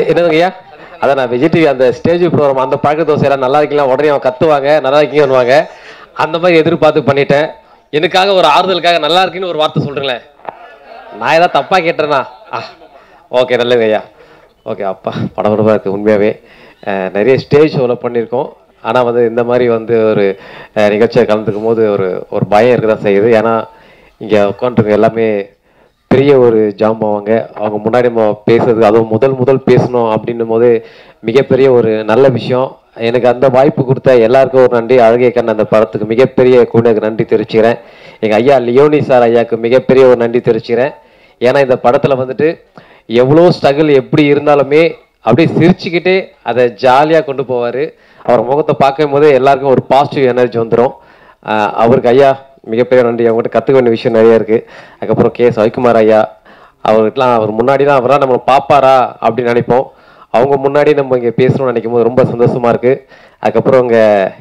என்னதுங்க ஐயா அதான் நான் விஜய் டிவி அந்த ஸ்டேஜ் ப்ரோக்ராம் அந்த பழக்க தோசை எல்லாம் நல்லா இருக்கீங்களா உடனே அவன் கத்துவாங்க நல்லா இருக்கீங்கன்னுவாங்க அந்த மாதிரி எதிர்பார்த்து பண்ணிட்டேன் எனக்காக ஒரு ஆறுதலுக்காக நல்லா இருக்குன்னு ஒரு வார்த்தை சொல்றீங்களேன் நான் ஏதாவது தப்பா கேட்டேனா ஆ ஓகே நல்லது ஐயா ஓகே அப்பா படபடப்பாக இருக்குது உண்மையாகவே அஹ், நிறைய ஸ்டேஜ் ஷோவில் பண்ணியிருக்கோம் ஆனால் வந்து இந்த மாதிரி வந்து ஒரு அஹ், நிகழ்ச்சியை கலந்துக்கும் போது ஒரு ஒரு பயம் இருக்க தான் செய்யுது ஏன்னா இங்கே உட்காந்துருக்க எல்லாமே பெரிய ஒரு ஜாம்பவங்க அவங்க முன்னாடி நம்ம பேசுறது அதுவும் முதல் முதல் பேசணும் அப்படின்னும் போது மிகப்பெரிய ஒரு நல்ல விஷயம் எனக்கு அந்த வாய்ப்பு கொடுத்த எல்லாருக்கும் ஒரு நன்றி அழகிய கண் அந்த படத்துக்கு மிகப்பெரிய குழுக்கு நன்றி தெரிவிச்சுக்கிறேன் எங்கள் ஐயா லியோனி சார் ஐயாவுக்கு மிகப்பெரிய ஒரு நன்றி தெரிவிச்சுக்கிறேன் ஏன்னா இந்த படத்தில் வந்துட்டு எவ்வளோ ஸ்ட்ரகிள் எப்படி இருந்தாலுமே அப்படியே சிரிச்சுக்கிட்டே அதை ஜாலியாக கொண்டு போவார் அவர் முகத்தை பார்க்கும் போதே எல்லாருக்கும் ஒரு பாசிட்டிவ் எனர்ஜி வந்துடும் அவருக்கு ஐயா மிகப்பெரிய நன்றி அவங்ககிட்ட கற்றுக்க வேண்டிய விஷயம் நிறைய இருக்குது அதுக்கப்புறம் கே சவிக்குமார் ஐயா அவருக்கெல்லாம் அவர் முன்னாடிலாம் அவராக நம்ம பார்ப்பாரா அப்படின்னு நினைப்போம் அவங்க முன்னாடி நம்ம இங்கே பேசணும்னு நினைக்கும் போது ரொம்ப சந்தோஷமா இருக்குது அதுக்கப்புறம் இங்கே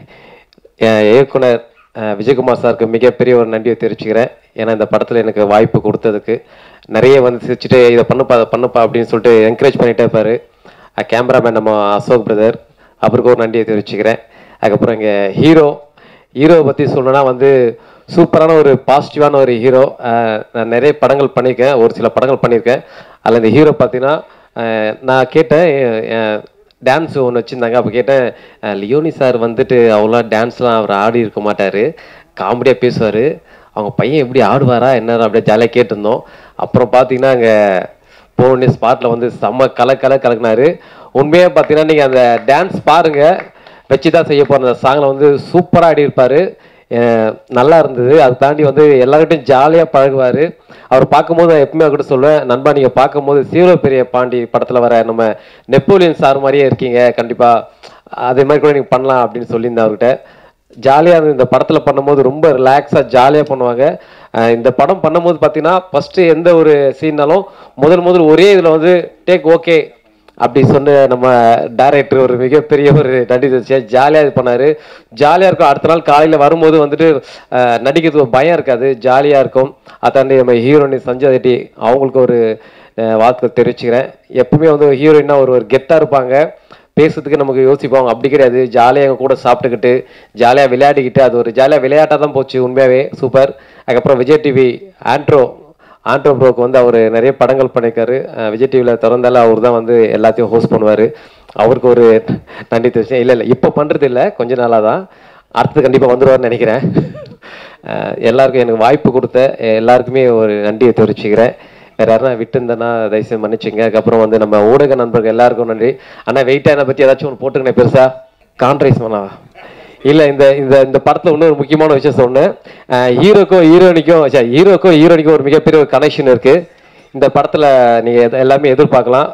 என் இயக்குனர் அஹ், விஜயகுமார் சாருக்கு மிகப்பெரிய ஒரு நன்றியை தெரிவிச்சுக்கிறேன் ஏன்னா இந்த படத்தில் எனக்கு வாய்ப்பு கொடுத்ததுக்கு நிறைய வந்து சிரிச்சுட்டு இதை பண்ணுப்பா அதை பண்ணுப்பா அப்படின்னு சொல்லிட்டு என்கரேஜ் பண்ணிட்டே இருப்பாரு கேமராமேன் நம்ம அசோக் பிரதர் அவருக்கு ஒரு நன்றியை தெரிவிச்சுக்கிறேன் அதுக்கப்புறம் இங்கே ஹீரோ ஹீரோவை பற்றி சொல்லணும்னா வந்து சூப்பரான ஒரு பாசிட்டிவான ஒரு ஹீரோ நான் நிறைய படங்கள் பண்ணியிருக்கேன் ஒரு சில படங்கள் பண்ணியிருக்கேன் அதில் இந்த ஹீரோ பார்த்தீங்கன்னா அஹ், நான் கேட்டேன் டான்ஸ் ஒன்று வச்சுருந்தாங்க அப்போ கேட்டேன் அஹ், லியோனி சார் வந்துட்டு அவ்வளோ டான்ஸ்லாம் அவர் ஆடி இருக்க மாட்டார் காமெடியாக பேசுவார் அவங்க பையன் எப்படி ஆடுவாரா என்ன அப்படியே ஜாலியாக கேட்டிருந்தோம் அப்புறம் பார்த்தீங்கன்னா அங்கே போனே ஸ்பாட்டில் வந்து செம்ம கலை கலை கலக்குனாரு உண்மையாக பார்த்தீங்கன்னா நீங்கள் அந்த டான்ஸ் பாருங்கள் வச்சு தான் செய்ய போகிற அந்த சாங்கில் வந்து சூப்பராக ஆடி இருப்பார் நல்லா இருந்தது அதை தாண்டி வந்து எல்லார்கிட்டையும் ஜாலியாக பழகுவார் அவர் பார்க்கும்போது நான் எப்பவுமே அவர்கிட்ட சொல்லுவேன் நண்பா நீங்கள் பார்க்கும்போது சீரோ பெரிய பாண்டி படத்தில் வர நம்ம நெப்போலியன் சார் மாதிரியே இருக்கீங்க கண்டிப்பாக அதே மாதிரி கூட நீங்கள் பண்ணலாம் அப்படின்னு சொல்லியிருந்தேன் அவர்கிட்ட ஜாலியாக இருந்தது இந்த படத்தில் பண்ணும்போது ரொம்ப ரிலாக்ஸாக ஜாலியாக பண்ணுவாங்க அஹ் இந்த படம் பண்ணும்போது பார்த்தீங்கன்னா ஃபஸ்ட்டு எந்த ஒரு சீன்னாலும் முதல் முதல் ஒரே இதில் வந்து டேக் ஓகே அப்படி சொன்ன நம்ம டைரக்டர் ஒரு மிகப்பெரிய ஒரு நடி ஜாலியாக இது பண்ணார் ஜாலியாக இருக்கும் அடுத்த நாள் காலையில் வரும்போது வந்துட்டு அஹ், நடிக்கிறதுக்கு ஒரு பயம் இருக்காது ஜாலியாக இருக்கும் அதாண்டி நம்ம ஹீரோனி சஞ்சய் ரெட்டி அவங்களுக்கு ஒரு அஹ், வாழ்த்து தெரிவிச்சுக்கிறேன் எப்பவுமே வந்து ஹீரோயினா ஒரு ஒரு கெத்தாக இருப்பாங்க பேசுறதுக்கு நமக்கு யோசிப்போம் அப்படி கிடையாது ஜாலியாக எங்க கூட சாப்பிட்டுக்கிட்டு ஜாலியாக விளையாடிக்கிட்டு அது ஒரு ஜாலியாக விளையாட்டாக தான் போச்சு உண்மையாகவே சூப்பர் அதுக்கப்புறம் விஜய் டிவி ஆண்ட்ரோ ஆண்ட்ரோ ப்ரோக்கு வந்து அவர் நிறைய படங்கள் பண்ணியிருக்காரு அஹ் விஜய் டிவியில் திறந்தால அவர் தான் வந்து எல்லாத்தையும் ஹோஸ்ட் பண்ணுவார் அவருக்கு ஒரு நன்றி தெரிவிச்சேன் இல்லை இல்லை இப்போ பண்ணுறது இல்லை கொஞ்ச நாளாக தான் அடுத்தது கண்டிப்பாக வந்துடுவார்னு நினைக்கிறேன் அஹ் எல்லாருக்கும் எனக்கு வாய்ப்பு கொடுத்த எல்லாருக்குமே ஒரு நன்றியை தெரிவிச்சுக்கிறேன் வேற யாருன்னா விட்டுருந்தேன்னா தயவுசெய்து மன்னிச்சுங்க அதுக்கப்புறம் வந்து நம்ம ஊடக நண்பர்கள் எல்லாருக்கும் நன்றி அண்ணா வெயிட்டாக என்னை பற்றி ஏதாச்சும் ஒன்று போட்டுக்கணே பெருசா கான்ட்ரைஸ் பண்ணாவா இல்லை இந்த இந்த இந்த படத்தில் இன்னொரு முக்கியமான விஷயம் சொன்னேன் ஹீரோக்கும் ஹீரோனிக்கும் ஹீரோக்கும் ஹீரோனிக்கும் ஒரு மிகப்பெரிய ஒரு கனெக்ஷன் இருக்கு இந்த படத்தில் நீங்கள் எல்லாமே எதிர்பார்க்கலாம்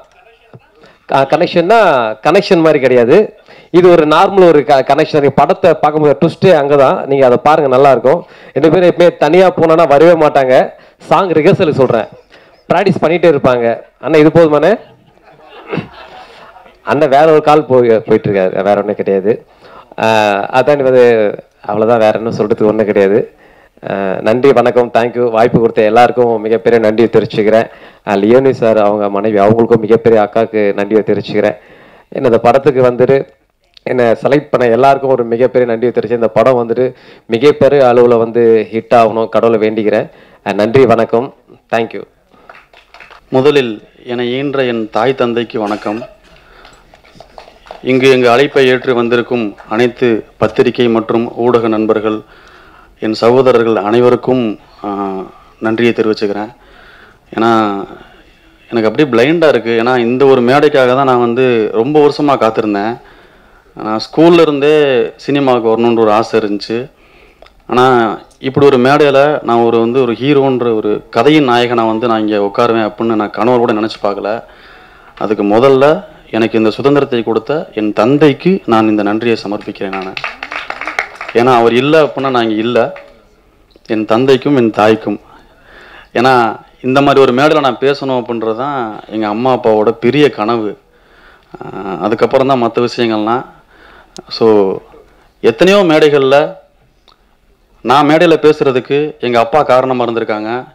கனெக்ஷன்னா கனெக்ஷன் மாதிரி கிடையாது இது ஒரு நார்மல் ஒரு கனெக்ஷன் நீங்கள் படத்தை பார்க்கும்போது ட்விஸ்ட்டே அங்கே தான் நீங்கள் அதை பாருங்கள் நல்லா இருக்கும் ரெண்டு பேரும் எப்பவுமே தனியாக போனோன்னா வரவே மாட்டாங்க சாங் ரிஹர்சலுக்கு சொல்கிறேன் ப்ராக்டிஸ் பண்ணிகிட்டே இருப்பாங்க அண்ணா இது போதுமாண்ணே அண்ணன் வேற ஒரு கால் போய் போயிட்டு இருக்காரு வேற ஒன்றும் கிடையாது ஆஹ் அதான் வந்து அவ்வளோதான் வேற என்ன சொல்றதுக்கு ஒன்றும் கிடையாது ஆஹ் நன்றி வணக்கம் தேங்க்யூ வாய்ப்பு கொடுத்த எல்லாருக்கும் மிகப்பெரிய நன்றி தெரிவிச்சுக்கிறேன் ஆஹ் லியோனி சார் அவங்க மனைவி அவங்களுக்கும் மிகப்பெரிய அக்காவுக்கு நன்றியை தெரிவிச்சுக்கிறேன் என்ன இந்த படத்துக்கு வந்துட்டு என்னை செலக்ட் பண்ண எல்லாருக்கும் ஒரு மிகப்பெரிய நன்றியை தெரிவிச்சு இந்த படம் வந்துட்டு மிகப்பெரிய அளவில் வந்து ஹிட் ஆகணும் கடவுளை வேண்டிக்கிறேன் ஆஹ் நன்றி வணக்கம் தேங்க்யூ முதலில் என்னை ஈன்ற என் தாய் தந்தைக்கு வணக்கம் இங்கு எங்கள் அழைப்பை ஏற்று வந்திருக்கும் அனைத்து பத்திரிகை மற்றும் ஊடக நண்பர்கள் என் சகோதரர்கள் அனைவருக்கும் ஆஹ், நன்றியை தெரிவிச்சுக்கிறேன் ஏன்னா எனக்கு அப்படியே பிளைண்டாக இருக்குது ஏன்னா இந்த ஒரு மேடைக்காக தான் நான் வந்து ரொம்ப வருஷமாக காத்திருந்தேன் நான் ஸ்கூல்ல இருந்தே சினிமாவுக்கு வரணுன்ற ஒரு ஆசை இருந்துச்சு ஆனால் இப்படி ஒரு மேடையில் நான் ஒரு வந்து ஒரு ஹீரோன்ற ஒரு கதையின் நாயகனை வந்து நான் இங்கே உட்காருவேன் அப்படின்னு நான் கனவு கூட நினச்சி பார்க்கல அதுக்கு முதல்ல எனக்கு இந்த சுதந்திரத்தை கொடுத்த என் தந்தைக்கு நான் இந்த நன்றியை சமர்ப்பிக்கிறேன் நான் ஏன்னா அவர் இல்லை அப்படின்னா நான் இங்கே இல்லை என் தந்தைக்கும் என் தாய்க்கும் ஏன்னா இந்த மாதிரி ஒரு மேடையில் நான் பேசணும் அப்படின்றது தான் எங்கள் அம்மா அப்பாவோட பெரிய கனவு ஆஹ் அதுக்கப்புறம் தான் மற்ற விஷயங்கள்லாம் ஸோ எத்தனையோ மேடைகளில் நான் மேடையில் பேசுகிறதுக்கு எங்கள் அப்பா காரணமாக இருந்திருக்காங்க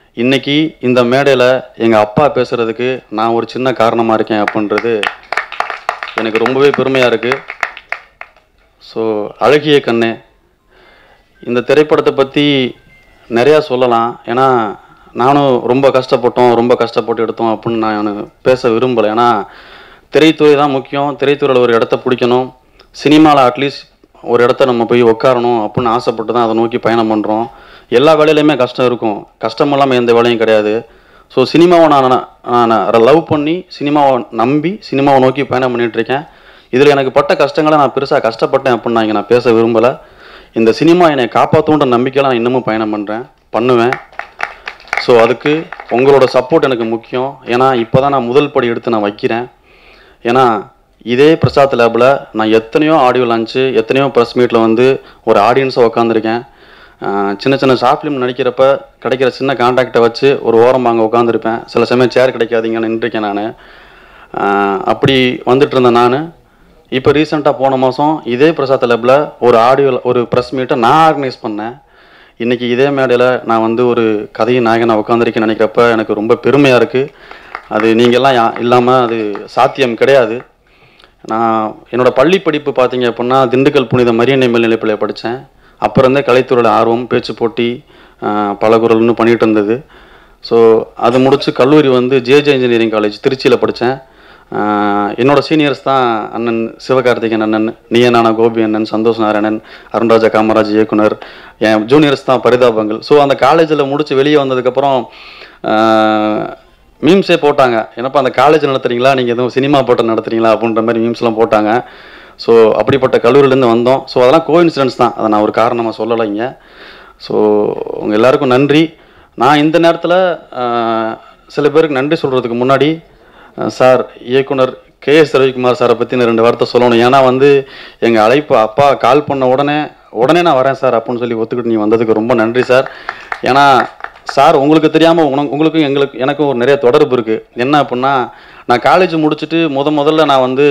இன்னைக்கு இந்த மேடையில் எங்கள் அப்பா பேசுகிறதுக்கு நான் ஒரு சின்ன காரணமாக இருக்கேன் அப்படின்றது எனக்கு ரொம்பவே பெருமையாக இருக்குது ஸோ அழகிய கண்ணே இந்த திரைப்படத்தை பற்றி நிறையா சொல்லலாம் ஏன்னா நானும் ரொம்ப கஷ்டப்பட்டோம் ரொம்ப கஷ்டப்பட்டு எடுத்தோம் அப்படின்னு நான் பேச விரும்பலை ஏன்னா திரைத்துறை தான் முக்கியம் திரைத்துறையில் ஒரு இடத்த பிடிக்கணும் சினிமாவில் அட்லீஸ்ட் ஒரு இடத்த நம்ம போய் உட்காரணும் அப்படின்னு ஆசைப்பட்டு தான் அதை நோக்கி பயணம் பண்ணுறோம் எல்லா வேலையிலையுமே கஷ்டம் இருக்கும் கஷ்டம் இல்லாமல் எந்த வேலையும் கிடையாது ஸோ சினிமாவை நான் நான் லவ் பண்ணி சினிமாவை நம்பி சினிமாவை நோக்கி பயணம் பண்ணிட்டு இருக்கேன் இதில் எனக்கு பட்ட கஷ்டங்களை நான் பெருசாக கஷ்டப்பட்டேன் அப்படின்னு நான் இங்க நான் பேச விரும்பலை இந்த சினிமா என்னை காப்பாற்றுன்ற நம்பிக்கையில் நான் இன்னமும் பயணம் பண்ணுறேன் பண்ணுவேன் ஸோ அதுக்கு உங்களோட சப்போர்ட் எனக்கு முக்கியம் ஏன்னா இப்போ தான் நான் முதல் படி எடுத்து நான் வைக்கிறேன் ஏன்னா இதே பிரசாத் லேபில் நான் எத்தனையோ ஆடியோ லான்ச்சு எத்தனையோ ப்ரெஸ் மீட்டில் வந்து ஒரு ஆடியன்ஸாக உட்காந்துருக்கேன் சின்ன சின்ன ஷார்ட் ஃபிலிம் நடிக்கிறப்ப கிடைக்கிற சின்ன கான்டாக்டை வச்சு ஒரு ஓரம் அங்கே உட்காந்துருப்பேன் சில சமயம் சேர் கிடைக்காதீங்க நின்றுருக்கேன் நான் அப்படி வந்துட்டு இருந்தேன் நான் இப்போ ரீசெண்டாக போன மாதம் இதே பிரசாத் லேபில் ஒரு ஆடியோ ஒரு ப்ரெஸ் மீட்டை நான் ஆர்கனைஸ் பண்ணேன் இன்றைக்கி இதே மேடையில் நான் வந்து ஒரு கதையின் நாயகனாக உட்காந்துருக்கேன்னு நினைக்கிறப்ப எனக்கு ரொம்ப பெருமையாக இருக்குது அது நீங்கள்லாம் யா இல்லாமல் அது சாத்தியம் கிடையாது நான் என்னோட பள்ளி படிப்பு பார்த்தீங்க அப்படின்னா திண்டுக்கல் புனித மரியன்னை மேல்நிலைப்பள்ளியை படித்தேன் அப்போ இருந்தே கலைத்துறையில் ஆர்வம் பேச்சு போட்டி ஆஹ், பலகுரல்னு பண்ணிட்டு இருந்தது ஸோ அது முடிச்சு கல்லூரி வந்து ஜேஜே இன்ஜினியரிங் காலேஜ் திருச்சியில் படித்தேன் என்னோட சீனியர்ஸ் தான் அண்ணன் சிவகார்த்திகேயன் அண்ணன் நீயனான கோபி அண்ணன் சந்தோஷ் நாராயணன் அருண்ராஜா காமராஜ் இயக்குனர் என் ஜூனியர்ஸ் தான் பரிதாபங்கள் ஸோ அந்த காலேஜில் முடிச்சு வெளியே வந்ததுக்கப்புறம் மீம்ஸே போட்டாங்க என்னப்பா அந்த காலேஜ் நடத்துறீங்களா நீங்கள் எதுவும் சினிமா போட்டு நடத்துறீங்களா அப்படின்ற மாதிரி மீம்ஸ்லாம் போட்டாங்க ஸோ அப்படிப்பட்ட கல்லூரியிலேருந்து வந்தோம் ஸோ அதெல்லாம் கோ இன்சிடென்ட்ஸ் தான் அதை நான் ஒரு காரணமாக சொல்லலை இங்கே ஸோ உங்கள் எல்லாருக்கும் நன்றி நான் இந்த நேரத்தில் சில பேருக்கு நன்றி சொல்கிறதுக்கு முன்னாடி அஹ், சார் இயக்குனர் கே எஸ் ரவிக்குமார் சாரை பற்றி நான் ரெண்டு வார்த்தை சொல்லணும் ஏன்னா வந்து எங்கள் அழைப்பு அப்பா கால் பண்ண உடனே உடனே நான் வரேன் சார் அப்படின்னு சொல்லி ஒத்துக்கிட்டு நீ வந்ததுக்கு ரொம்ப நன்றி சார் ஏன்னா சார் உங்களுக்கு தெரியாமல் உனக்கு உங்களுக்கும் எங்களுக்கு எனக்கும் ஒரு நிறைய தொடர்பு இருக்குது என்ன அப்படின்னா நான் காலேஜ் முடிச்சுட்டு முத முதல்ல நான் வந்து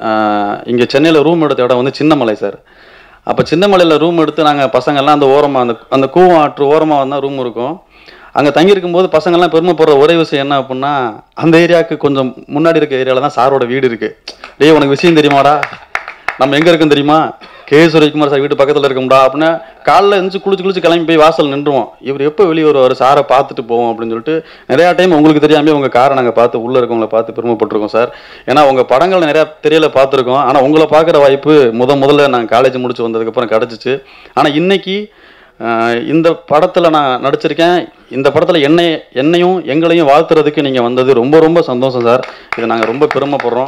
இங்கே சென்னையில் ரூம் எடுத்த இடம் வந்து சின்னமலை சார் அப்போ சின்னமலையில் ரூம் எடுத்து நாங்கள் பசங்கள்லாம் அந்த ஓரமாக அந்த அந்த கூவம் ஆற்று ஓரமாக வந்தால் ரூம் இருக்கும் அங்கே தங்கியிருக்கும் போது பசங்கள்லாம் பெருமைப்படுற ஒரே விஷயம் என்ன அப்படின்னா அந்த ஏரியாவுக்கு கொஞ்சம் முன்னாடி இருக்க ஏரியாவில் தான் சாரோட வீடு இருக்குது டேய் உனக்கு விஷயம் தெரியுமாடா நம்ம எங்கே இருக்குன்னு தெரியுமா கே சுரவிக்குமார் சார் வீட்டு பக்கத்தில் இருக்கும்டா அப்படின்னா காலைல எழுந்து குளிச்சு குளிச்சு கிளம்பி போய் வாசல் நின்றுவோம் இவர் எப்போ வெளியே வருவார் சாரை பார்த்துட்டு போவோம் அப்படின்னு சொல்லிட்டு நிறையா டைம் உங்களுக்கு தெரியாமே உங்கள் காரை நாங்கள் பார்த்து உள்ளே இருக்கவங்கள பார்த்து பெருமைப்பட்டிருக்கோம் சார் ஏன்னா உங்கள் படங்கள் நிறையா தெரியல பார்த்துருக்கோம் ஆனால் உங்களை பார்க்குற வாய்ப்பு முத முதல்ல நான் காலேஜ் முடிச்சு வந்ததுக்கப்புறம் கிடச்சிச்சு ஆனால் இன்னைக்கு ஆஹ், இந்த படத்தில் நான் நடிச்சிருக்கேன் இந்த படத்தில் என்னை என்னையும் எங்களையும் வாழ்த்துறதுக்கு நீங்கள் வந்தது ரொம்ப ரொம்ப சந்தோஷம் சார் இதை நாங்கள் ரொம்ப பெருமைப்படுறோம்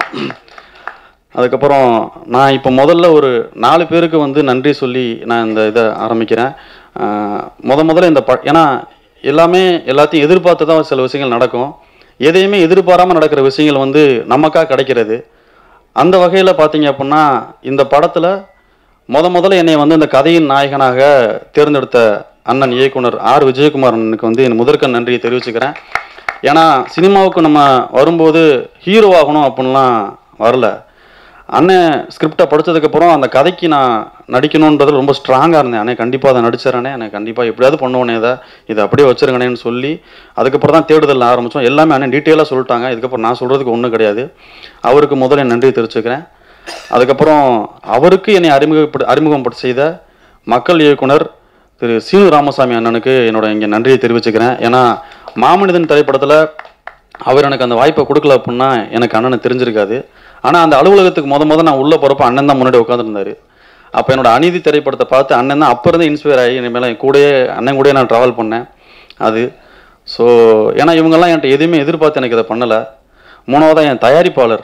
அதுக்கப்புறம் நான் இப்போ முதல்ல ஒரு நாலு பேருக்கு வந்து நன்றி சொல்லி நான் இந்த இதை ஆரம்பிக்கிறேன் ஆஹ் முத முதல்ல இந்த ப ஏன்னா எல்லாமே எல்லாத்தையும் எதிர்பார்த்து தான் சில விஷயங்கள் நடக்கும் எதையுமே எதிர்பாராமல் நடக்கிற விஷயங்கள் வந்து நமக்கா கிடைக்கிறது அந்த வகையில் பார்த்தீங்க அப்படின்னா இந்த படத்தில் முத முதல்ல என்னை வந்து இந்த கதையின் நாயகனாக தேர்ந்தெடுத்த அண்ணன் இயக்குனர் ஆர் விஜயகுமார் அண்ணனுக்கு வந்து என் முதற்க நன்றியை தெரிவிச்சுக்கிறேன் ஏன்னா சினிமாவுக்கு நம்ம வரும்போது ஹீரோ ஆகணும் அப்படின்லாம் வரல அண்ணன் ஸ்கிரிப்டை படிச்சதுக்கப்புறம் அந்த கதைக்கு நான் நடிக்கணுன்றது ரொம்ப ஸ்ட்ராங்காக இருந்தேன் அண்ணே கண்டிப்பாக அதை நடிச்சிடறேனே எனக்கு கண்டிப்பாக எப்படியாவது பண்ணுவோனே இதை இதை அப்படியே வச்சிருங்கண்ணேன்னு சொல்லி அதுக்கப்புறம் தான் தேடுதல் ஆரம்பித்தோம் எல்லாமே அண்ணன் டீட்டெயிலாக சொல்லிட்டாங்க இதுக்கப்புறம் நான் சொல்கிறதுக்கு ஒன்றும் கிடையாது அவருக்கு முதல்ல என் நன்றி தெரிவிச்சுக்கிறேன் அதுக்கப்புறம் அவருக்கு என்னை அறிமுகப்படு அறிமுகப்படுத்த செய்த மக்கள் இயக்குனர் திரு சீனு ராமசாமி அண்ணனுக்கு என்னோட இங்கே நன்றியை தெரிவிச்சுக்கிறேன் ஏன்னா மாமனிதன் திரைப்படத்தில் அவர் எனக்கு அந்த வாய்ப்பை கொடுக்கல அப்படின்னா எனக்கு அண்ணனை தெரிஞ்சிருக்காது ஆனால் அந்த அலுவலகத்துக்கு முத முத நான் உள்ளே போகிறப்ப அண்ணன் தான் முன்னாடி உட்காந்துருந்தாரு அப்போ என்னோட அநீதி திரைப்படத்தை பார்த்து அண்ணன் தான் அப்போ இருந்து இன்ஸ்பயர் ஆகி இனிமேல் என் கூடயே அண்ணன் கூடயே நான் ட்ராவல் பண்ணேன் அது ஸோ ஏன்னா இவங்கெல்லாம் என்கிட்ட எதுவுமே எதிர்பார்த்து எனக்கு இதை பண்ணலை மூணாவதாக என் தயாரிப்பாளர்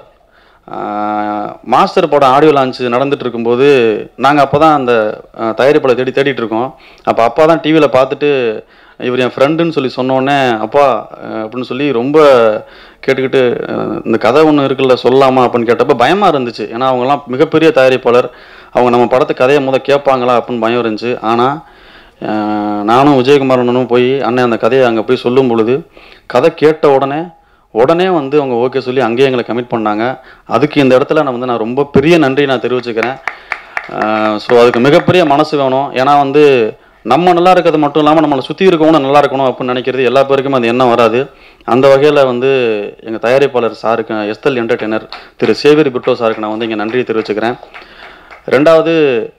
ஆஹ், மாஸ்டர் படம் ஆடியோ லான்ச் நடந்துட்டு இருக்கும்போது நாங்கள் அப்போ தான் அந்த ஆஹ், தயாரிப்பாளர் தேடி தேடிட்டு இருக்கோம் அப்போ அப்பா தான் டிவியில் பார்த்துட்டு இவர் என் ஃப்ரெண்டுன்னு சொல்லி சொன்னோடனே அப்பா அஹ், அப்படின்னு சொல்லி ரொம்ப கேட்டுக்கிட்டு அஹ், இந்த கதை ஒன்று இருக்குல்ல சொல்லலாமா அப்படின்னு கேட்டப்ப பயமாக இருந்துச்சு ஏன்னா அவங்கெல்லாம் மிகப்பெரிய தயாரிப்பாளர் அவங்க நம்ம படத்து கதையை முத கேட்பாங்களா அப்படின்னு பயம் இருந்துச்சு ஆனால் நானும் விஜயகுமார் அண்ணனும் போய் அண்ணன் அந்த கதையை அங்கே போய் சொல்லும் பொழுது கதை கேட்ட உடனே உடனே வந்து அவங்க ஓகே சொல்லி அங்கேயே எங்களை கமிட் பண்ணாங்க அதுக்கு இந்த இடத்துல நான் வந்து நான் ரொம்ப பெரிய நன்றி நான் தெரிவிச்சுக்கிறேன் ஸோ அதுக்கு மிகப்பெரிய மனசு வேணும் ஏன்னா வந்து நம்ம நல்லா இருக்கிறது மட்டும் இல்லாமல் நம்மளை சுற்றி இருக்கவங்களும் நல்லா இருக்கணும் அப்படின்னு நினைக்கிறது எல்லா பேருக்குமே அந்த எண்ணம் வராது அந்த வகையில் வந்து எங்கள் தயாரிப்பாளர் சாருக்கு எஸ்தல் என்டர்டெய்னர் திரு சேவியர் பிட்டோ சாருக்கு நான் வந்து இங்கே நன்றியை தெரிவிச்சுக்கிறேன் ரெண்டாவது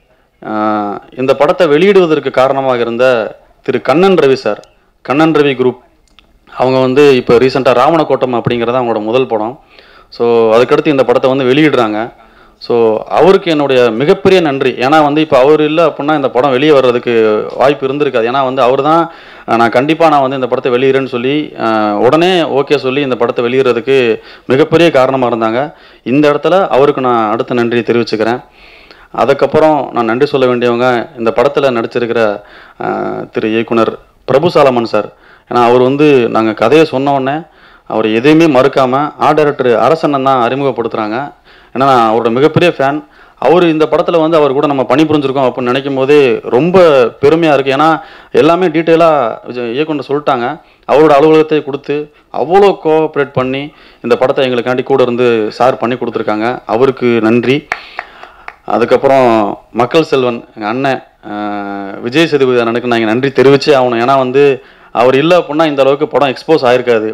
ஆஹ், இந்த படத்தை வெளியிடுவதற்கு காரணமாக இருந்த திரு கண்ணன் ரவி சார் கண்ணன் ரவி குரூப் அவங்க வந்து இப்போ ரீசெண்டாக ராவணக்கோட்டம் அப்படிங்கிறது அவங்களோட முதல் படம் ஸோ அதுக்கடுத்து இந்த படத்தை வந்து வெளியிடுறாங்க ஸோ அவருக்கு என்னுடைய மிகப்பெரிய நன்றி ஏன்னா வந்து இப்போ அவர் இல்லை அப்படின்னா இந்த படம் வெளியே வர்றதுக்கு வாய்ப்பு இருந்திருக்காது ஏன்னா வந்து அவர் தான் நான் கண்டிப்பாக நான் வந்து இந்த படத்தை வெளியிடுறேன்னு சொல்லி ஆஹ், உடனே ஓகே சொல்லி இந்த படத்தை வெளியிடுறதுக்கு மிகப்பெரிய காரணமாக இருந்தாங்க இந்த இடத்துல அவருக்கு நான் அடுத்த நன்றி தெரிவிச்சுக்கிறேன் அதுக்கப்புறம் நான் நன்றி சொல்ல வேண்டியவங்க இந்த படத்தில் நடிச்சிருக்கிற ஆஹ், திரு இயக்குனர் பிரபு சாலமன் சார் ஏன்னா அவர் வந்து நாங்கள் கதையை சொன்ன உடனே அவர் எதையுமே மறுக்காமல் ஆர்ட் டைரக்டர் அரசண்ணன் தான் அறிமுகப்படுத்துகிறாங்க ஏன்னா நான் அவரோட மிகப்பெரிய ஃபேன் அவர் இந்த படத்தில் வந்து அவர் கூட நம்ம பணிபுரிஞ்சிருக்கோம் அப்படின்னு நினைக்கும் போதே ரொம்ப பெருமையாக இருக்குது ஏன்னா எல்லாமே டீட்டெயிலாக இயக்குனர் சொல்லிட்டாங்க அவரோட அலுவலகத்தை கொடுத்து அவ்வளோ கோஆப்ரேட் பண்ணி இந்த படத்தை எங்களுக்காண்டி கூட இருந்து சார் பண்ணி கொடுத்துருக்காங்க அவருக்கு நன்றி அதுக்கப்புறம் மக்கள் செல்வன் எங்கள் அண்ணன் அஹ், விஜய் சேதுபதி அண்ணனுக்கு நான் இங்க நன்றி தெரிவிச்சே ஆகணும் ஏன்னா வந்து அவர் இல்லை அப்படின்னா இந்த அளவுக்கு படம் எக்ஸ்போஸ் ஆயிருக்காது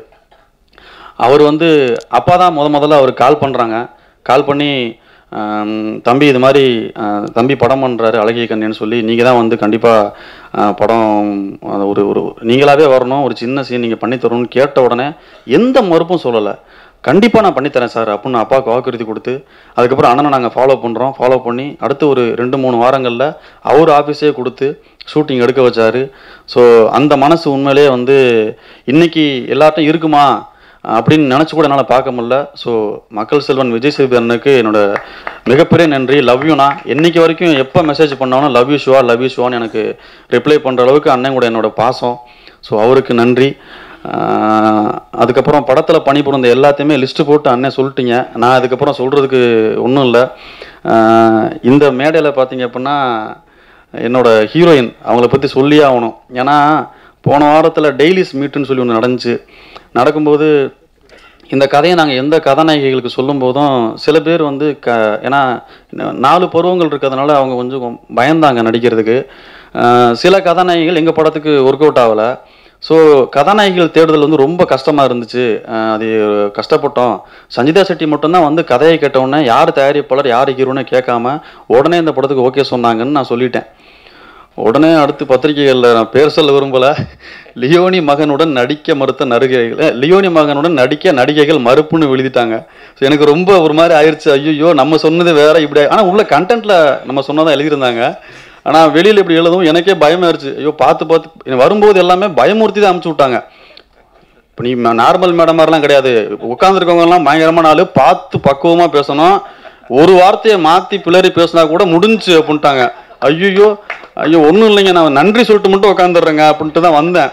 அவர் வந்து அப்பா தான் முத முதல்ல அவர் கால் பண்ணுறாங்க கால் பண்ணி ஆம், தம்பி இது மாதிரி ஆ, தம்பி படம் பண்ணுறாரு அழகிய கண்ணின்னு சொல்லி நீங்கள் தான் வந்து கண்டிப்பாக படம் ஆ, ஒரு ஒரு நீங்களாவே வரணும் ஒரு சின்ன சீன் நீங்கள் பண்ணி தரணும்னு கேட்ட உடனே எந்த மறுப்பும் சொல்லலை கண்டிப்பாக நான் பண்ணித்தரேன் சார் அப்படின்னு அப்பாவுக்கு வாக்குறுதி கொடுத்து அதுக்கப்புறம் அண்ணனை நாங்கள் ஃபாலோ பண்ணுறோம் ஃபாலோ பண்ணி அடுத்து ஒரு ரெண்டு மூணு வாரங்களில் அவர் ஆஃபீஸே கொடுத்து ஷூட்டிங் எடுக்க வச்சாரு ஸோ அந்த மனசு உண்மையிலேயே வந்து இன்னைக்கு எல்லார்ட்டும் இருக்குமா அப்படின்னு நினச்சி கூட என்னால் பார்க்க முடியல ஸோ மக்கள் செல்வன் விஜய் சேதுபதி அண்ணனுக்கு என்னோட மிகப்பெரிய நன்றி லவ் யூனா என்னைக்கு வரைக்கும் எப்போ மெசேஜ் பண்ணாலும் love you Shuva love you ஷுவான்னு எனக்கு ரிப்ளை பண்ணுற அளவுக்கு அண்ணன் கூட என்னோட பாசம் ஸோ அவருக்கு நன்றி ஆஹ் அதுக்கப்புறம் படத்தில் பணிபுரிந்த எல்லாத்தையுமே லிஸ்ட்டு போட்டு அண்ணன் சொல்லிட்டீங்க நான் அதுக்கப்புறம் சொல்கிறதுக்கு ஒன்றும் இல்லை இந்த மேடையில் பார்த்தீங்க அப்படின்னா என்னோட ஹீரோயின் அவங்கள பற்றி சொல்லியே ஆகணும் ஏன்னா போன வாரத்தில் டெய்லிஸ் மீட்டுன்னு சொல்லி ஒன்று நடந்துச்சு நடக்கும்போது இந்த கதையை நாங்கள் எந்த கதாநாயகிகளுக்கு சொல்லும்போதும் சில பேர் வந்து க ஏன்னா நாலு பருவங்கள் இருக்கிறதுனால அவங்க கொஞ்சம் பயந்தாங்க நடிக்கிறதுக்கு அஹ் சில கதாநாயகிகள் எங்கள் படத்துக்கு ஒர்க் அவுட் ஆகலை ஸோ கதாநாயகிகள் தேடுதல் வந்து ரொம்ப கஷ்டமாக இருந்துச்சு அஹ் அது கஷ்டப்பட்டோம் சஞ்சிதா செட்டி மட்டும்தான் வந்து கதையை கேட்ட உடனே யார் தயாரிப்பாளர் யார் ஹீரோன்னு கேட்காம உடனே இந்த படத்துக்கு ஓகே சொன்னாங்கன்னு நான் சொல்லிட்டேன் உடனே அடுத்து பத்திரிகைகளில் நான் பேர் சொல்ல விரும்பல லியோனி மகனுடன் நடிக்க மறுத்த நடிகைகள் அஹ், லியோனி மகனுடன் நடிக்க நடிகைகள் மறுப்புன்னு எழுதிட்டாங்க ஸோ எனக்கு ரொம்ப ஒரு மாதிரி ஆயிடுச்சு ஐயோ நம்ம சொன்னது வேற இப்படி ஆனால் உள்ள கண்டென்ட்ல நம்ம சொன்னதான் எழுதியிருந்தாங்க ஆனால் வெளியில் இப்படி எழுதவும் எனக்கே பயமாயிருச்சு ஐயோ பார்த்து பார்த்து வரும்போது எல்லாமே பயமுறுத்தி தான் அமுச்சு விட்டாங்க இப்போ நீ நார்மல் மேடம் மாதிரிலாம் கிடையாது உட்காந்துருக்கவங்க எல்லாம் பயங்கரமான ஆளு பார்த்து பக்குவமா பேசணும் ஒரு வார்த்தையை மாத்தி பிளறி பேசினா கூட முடிஞ்சு அப்படின்ட்டாங்க ஐயோ ஐயோ ஒன்றும் இல்லைங்க நான் நன்றி சொல்லிட்டு மட்டும் உட்காந்துடுறேங்க அப்படின்ட்டு தான் வந்தேன்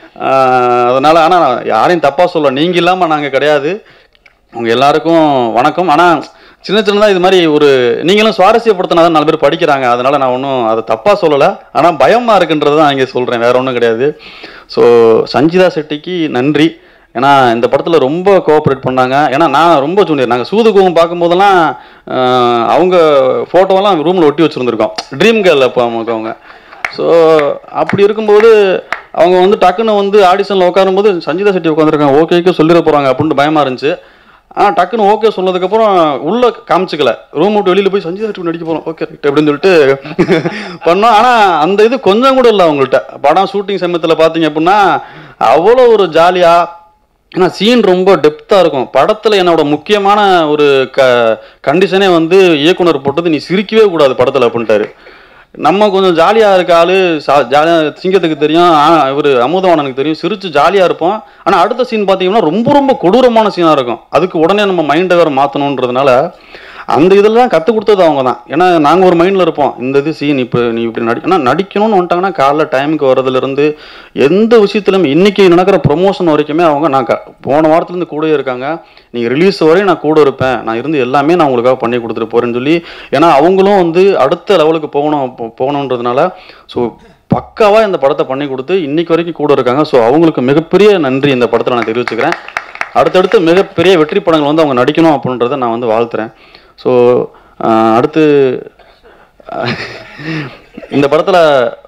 ஆஹ் அதனால ஆனால் நான் யாரையும் தப்பா சொல்ல நீங்க இல்லாம நாங்க கிடையாது உங்க எல்லாருக்கும் வணக்கம் ஆனா சின்ன சின்னதா இது மாதிரி ஒரு நீங்களும் சுவாரஸ்யப்படுத்தினா தான் நாலு பேர் படிக்கிறாங்க அதனால நான் ஒன்றும் அதை தப்பா சொல்லலை ஆனா பயமா இருக்குன்றது தான் இங்கே சொல்றேன் வேற ஒன்றும் கிடையாது ஸோ சஞ்சிதா செட்டிக்கு நன்றி ஏன்னா இந்த படத்தில் ரொம்ப கோஆப்ரேட் பண்ணாங்க ஏன்னா நான் ரொம்ப ஜூனியர் நாங்கள் சூதுகுவம் பார்க்கும்போதெல்லாம் ஆஹ், அவங்க ஃபோட்டோவெல்லாம் ரூமில் ஒட்டி வச்சுருந்துருக்கோம் ட்ரீம் கேர்ள் அப்போ அவங்க அவங்க ஸோ அப்படி இருக்கும்போது அவங்க வந்து டக்குன்னு வந்து ஆடிஷனில் உட்காரும்போது சஞ்சிதா செட்டி உட்காந்துருக்காங்க ஓகேக்கு சொல்லிட போகிறாங்க அப்படின்ட்டு பயமாக இருந்துச்சு ஆனால் டக்குன்னு ஓகே சொன்னதுக்கப்புறம் உள்ளே காமிச்சிக்கல ரூம் விட்டு வெளியில் போய் சஞ்சிதா செட்டி நடிக்க போகிறோம் ஓகே ரைட் அப்படின்னு சொல்லிட்டு பண்ணோம் ஆனால் அந்த இது கொஞ்சம் கூட இல்லை அவங்கள்ட்ட படம் ஷூட்டிங் சமயத்தில் பார்த்தீங்க அப்படின்னா அவ்வளோ ஒரு ஜாலியாக ஏன்னா சீன் ரொம்ப டெப்த்தாக இருக்கும் படத்தில் என்னோட முக்கியமான ஒரு க கண்டிஷனே வந்து இயக்குனர் போட்டது நீ சிரிக்கவே கூடாது படத்தில் அப்படின்ட்டாரு நம்ம கொஞ்சம் ஜாலியாக இருக்க ஆளு ஜாலியாக சிங்கத்துக்கு தெரியும் இவர் அமுதவாணனுக்கு தெரியும் சிரிச்சு ஜாலியாக இருப்போம் ஆனால் அடுத்த சீன் பார்த்தீங்கன்னா ரொம்ப ரொம்ப கொடூரமான சீனாக இருக்கும் அதுக்கு உடனே நம்ம மைண்டை வேறு மாற்றணுன்றதுனால அந்த இதெல்லாம் கற்றுக் கொடுத்தது அவங்க தான் ஏன்னா நாங்கள் ஒரு மைண்டில் இருப்போம் இந்த இது சீன் இப்போ நீ இப்படி நடி ஆனால் நடிக்கணும்னு வந்துட்டாங்கன்னா காலைல டைமுக்கு வர்றதுலேருந்து எந்த விஷயத்துலையும் இன்னைக்கு நடக்கிற ப்ரொமோஷன் வரைக்குமே அவங்க நான் க- போன வாரத்துலேருந்து கூடவே இருக்காங்க நீங்கள் ரிலீஸ் வரையும் நான் கூட இருப்பேன் நான் இருந்து எல்லாமே நான் உங்களுக்காக பண்ணி கொடுத்துட்டு போகிறேன்னு சொல்லி ஏன்னா அவங்களும் வந்து அடுத்த லெவலுக்கு போகணும் போ- போகணுன்றதுனால ஸோ பக்காவாக இந்த படத்தை பண்ணி கொடுத்து இன்னைக்கு வரைக்கும் கூட இருக்காங்க ஸோ அவங்களுக்கு மிகப்பெரிய நன்றி இந்த படத்தில் நான் தெரிவிச்சுக்கிறேன் அடுத்தடுத்து மிகப்பெரிய வெற்றி படங்கள் வந்து அவங்க நடிக்கணும் அப்படின்றத நான் வந்து வாழ்த்துறேன் ஸோ அடுத்து அஹ், இந்த படத்தில்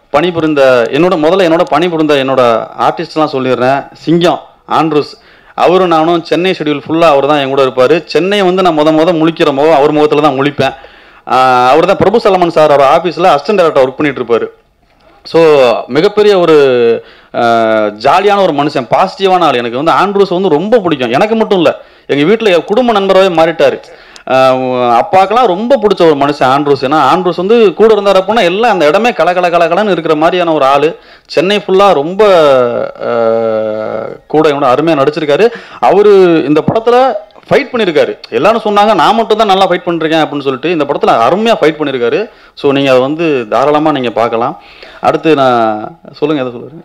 பணிபுரிந்த என்னோட முதல்ல என்னோட பணிபுரிந்த என்னோட ஆர்டிஸ்ட்லாம் சொல்லிடுறேன் சிங்கம் ஆண்ட்ரூஸ் அவரும் நானும் சென்னை ஷெட்யூல் ஃபுல்லாக அவர் தான் என் கூட இருப்பார் சென்னை வந்து நான் முத முத முழிக்கிற முகம் அவர் முகத்தில் தான் முழிப்பேன் அவர் தான் பிரபு சலமன் சார் அவர் ஆஃபீஸில் அசிஸ்டன்ட் டேரக்டர் ஒர்க் பண்ணிட்டு இருப்பாரு ஸோ மிகப்பெரிய ஒரு அஹ், ஜாலியான ஒரு மனுஷன் பாசிட்டிவான ஆள் எனக்கு வந்து ஆண்ட்ரூஸ் வந்து ரொம்ப பிடிக்கும் எனக்கு மட்டும் இல்லை எங்கள் வீட்டில் குடும்ப நண்பராகவே மாறிட்டார் அப்பாக்கெல்லாம் ரொம்ப பிடிச்ச ஒரு மனுஷன் ஆண்ட்ரூஸ் ஏன்னா ஆண்ட்ரூஸ் வந்து கூட இருந்தார் அப்படின்னா எல்லாம் அந்த இடமே கல கல கல கலன்னு இருக்கிற மாதிரியான ஒரு ஆள் சென்னை ஃபுல்லாக ரொம்ப அஹ், கூட என்னோட அருமையாக நடிச்சிருக்காரு அவர் இந்த படத்தில் ஃபைட் பண்ணியிருக்காரு எல்லாரும் சொன்னாங்க நான் மட்டும் தான் நல்லா ஃபைட் பண்ணிருக்கேன் அப்படின்னு சொல்லிட்டு இந்த படத்தில் அருமையாக ஃபைட் பண்ணியிருக்காரு ஸோ நீங்கள் அதை வந்து தாராளமாக நீங்கள் பார்க்கலாம் அடுத்து நான் சொல்லுங்கள் எதை சொல்லுறேன்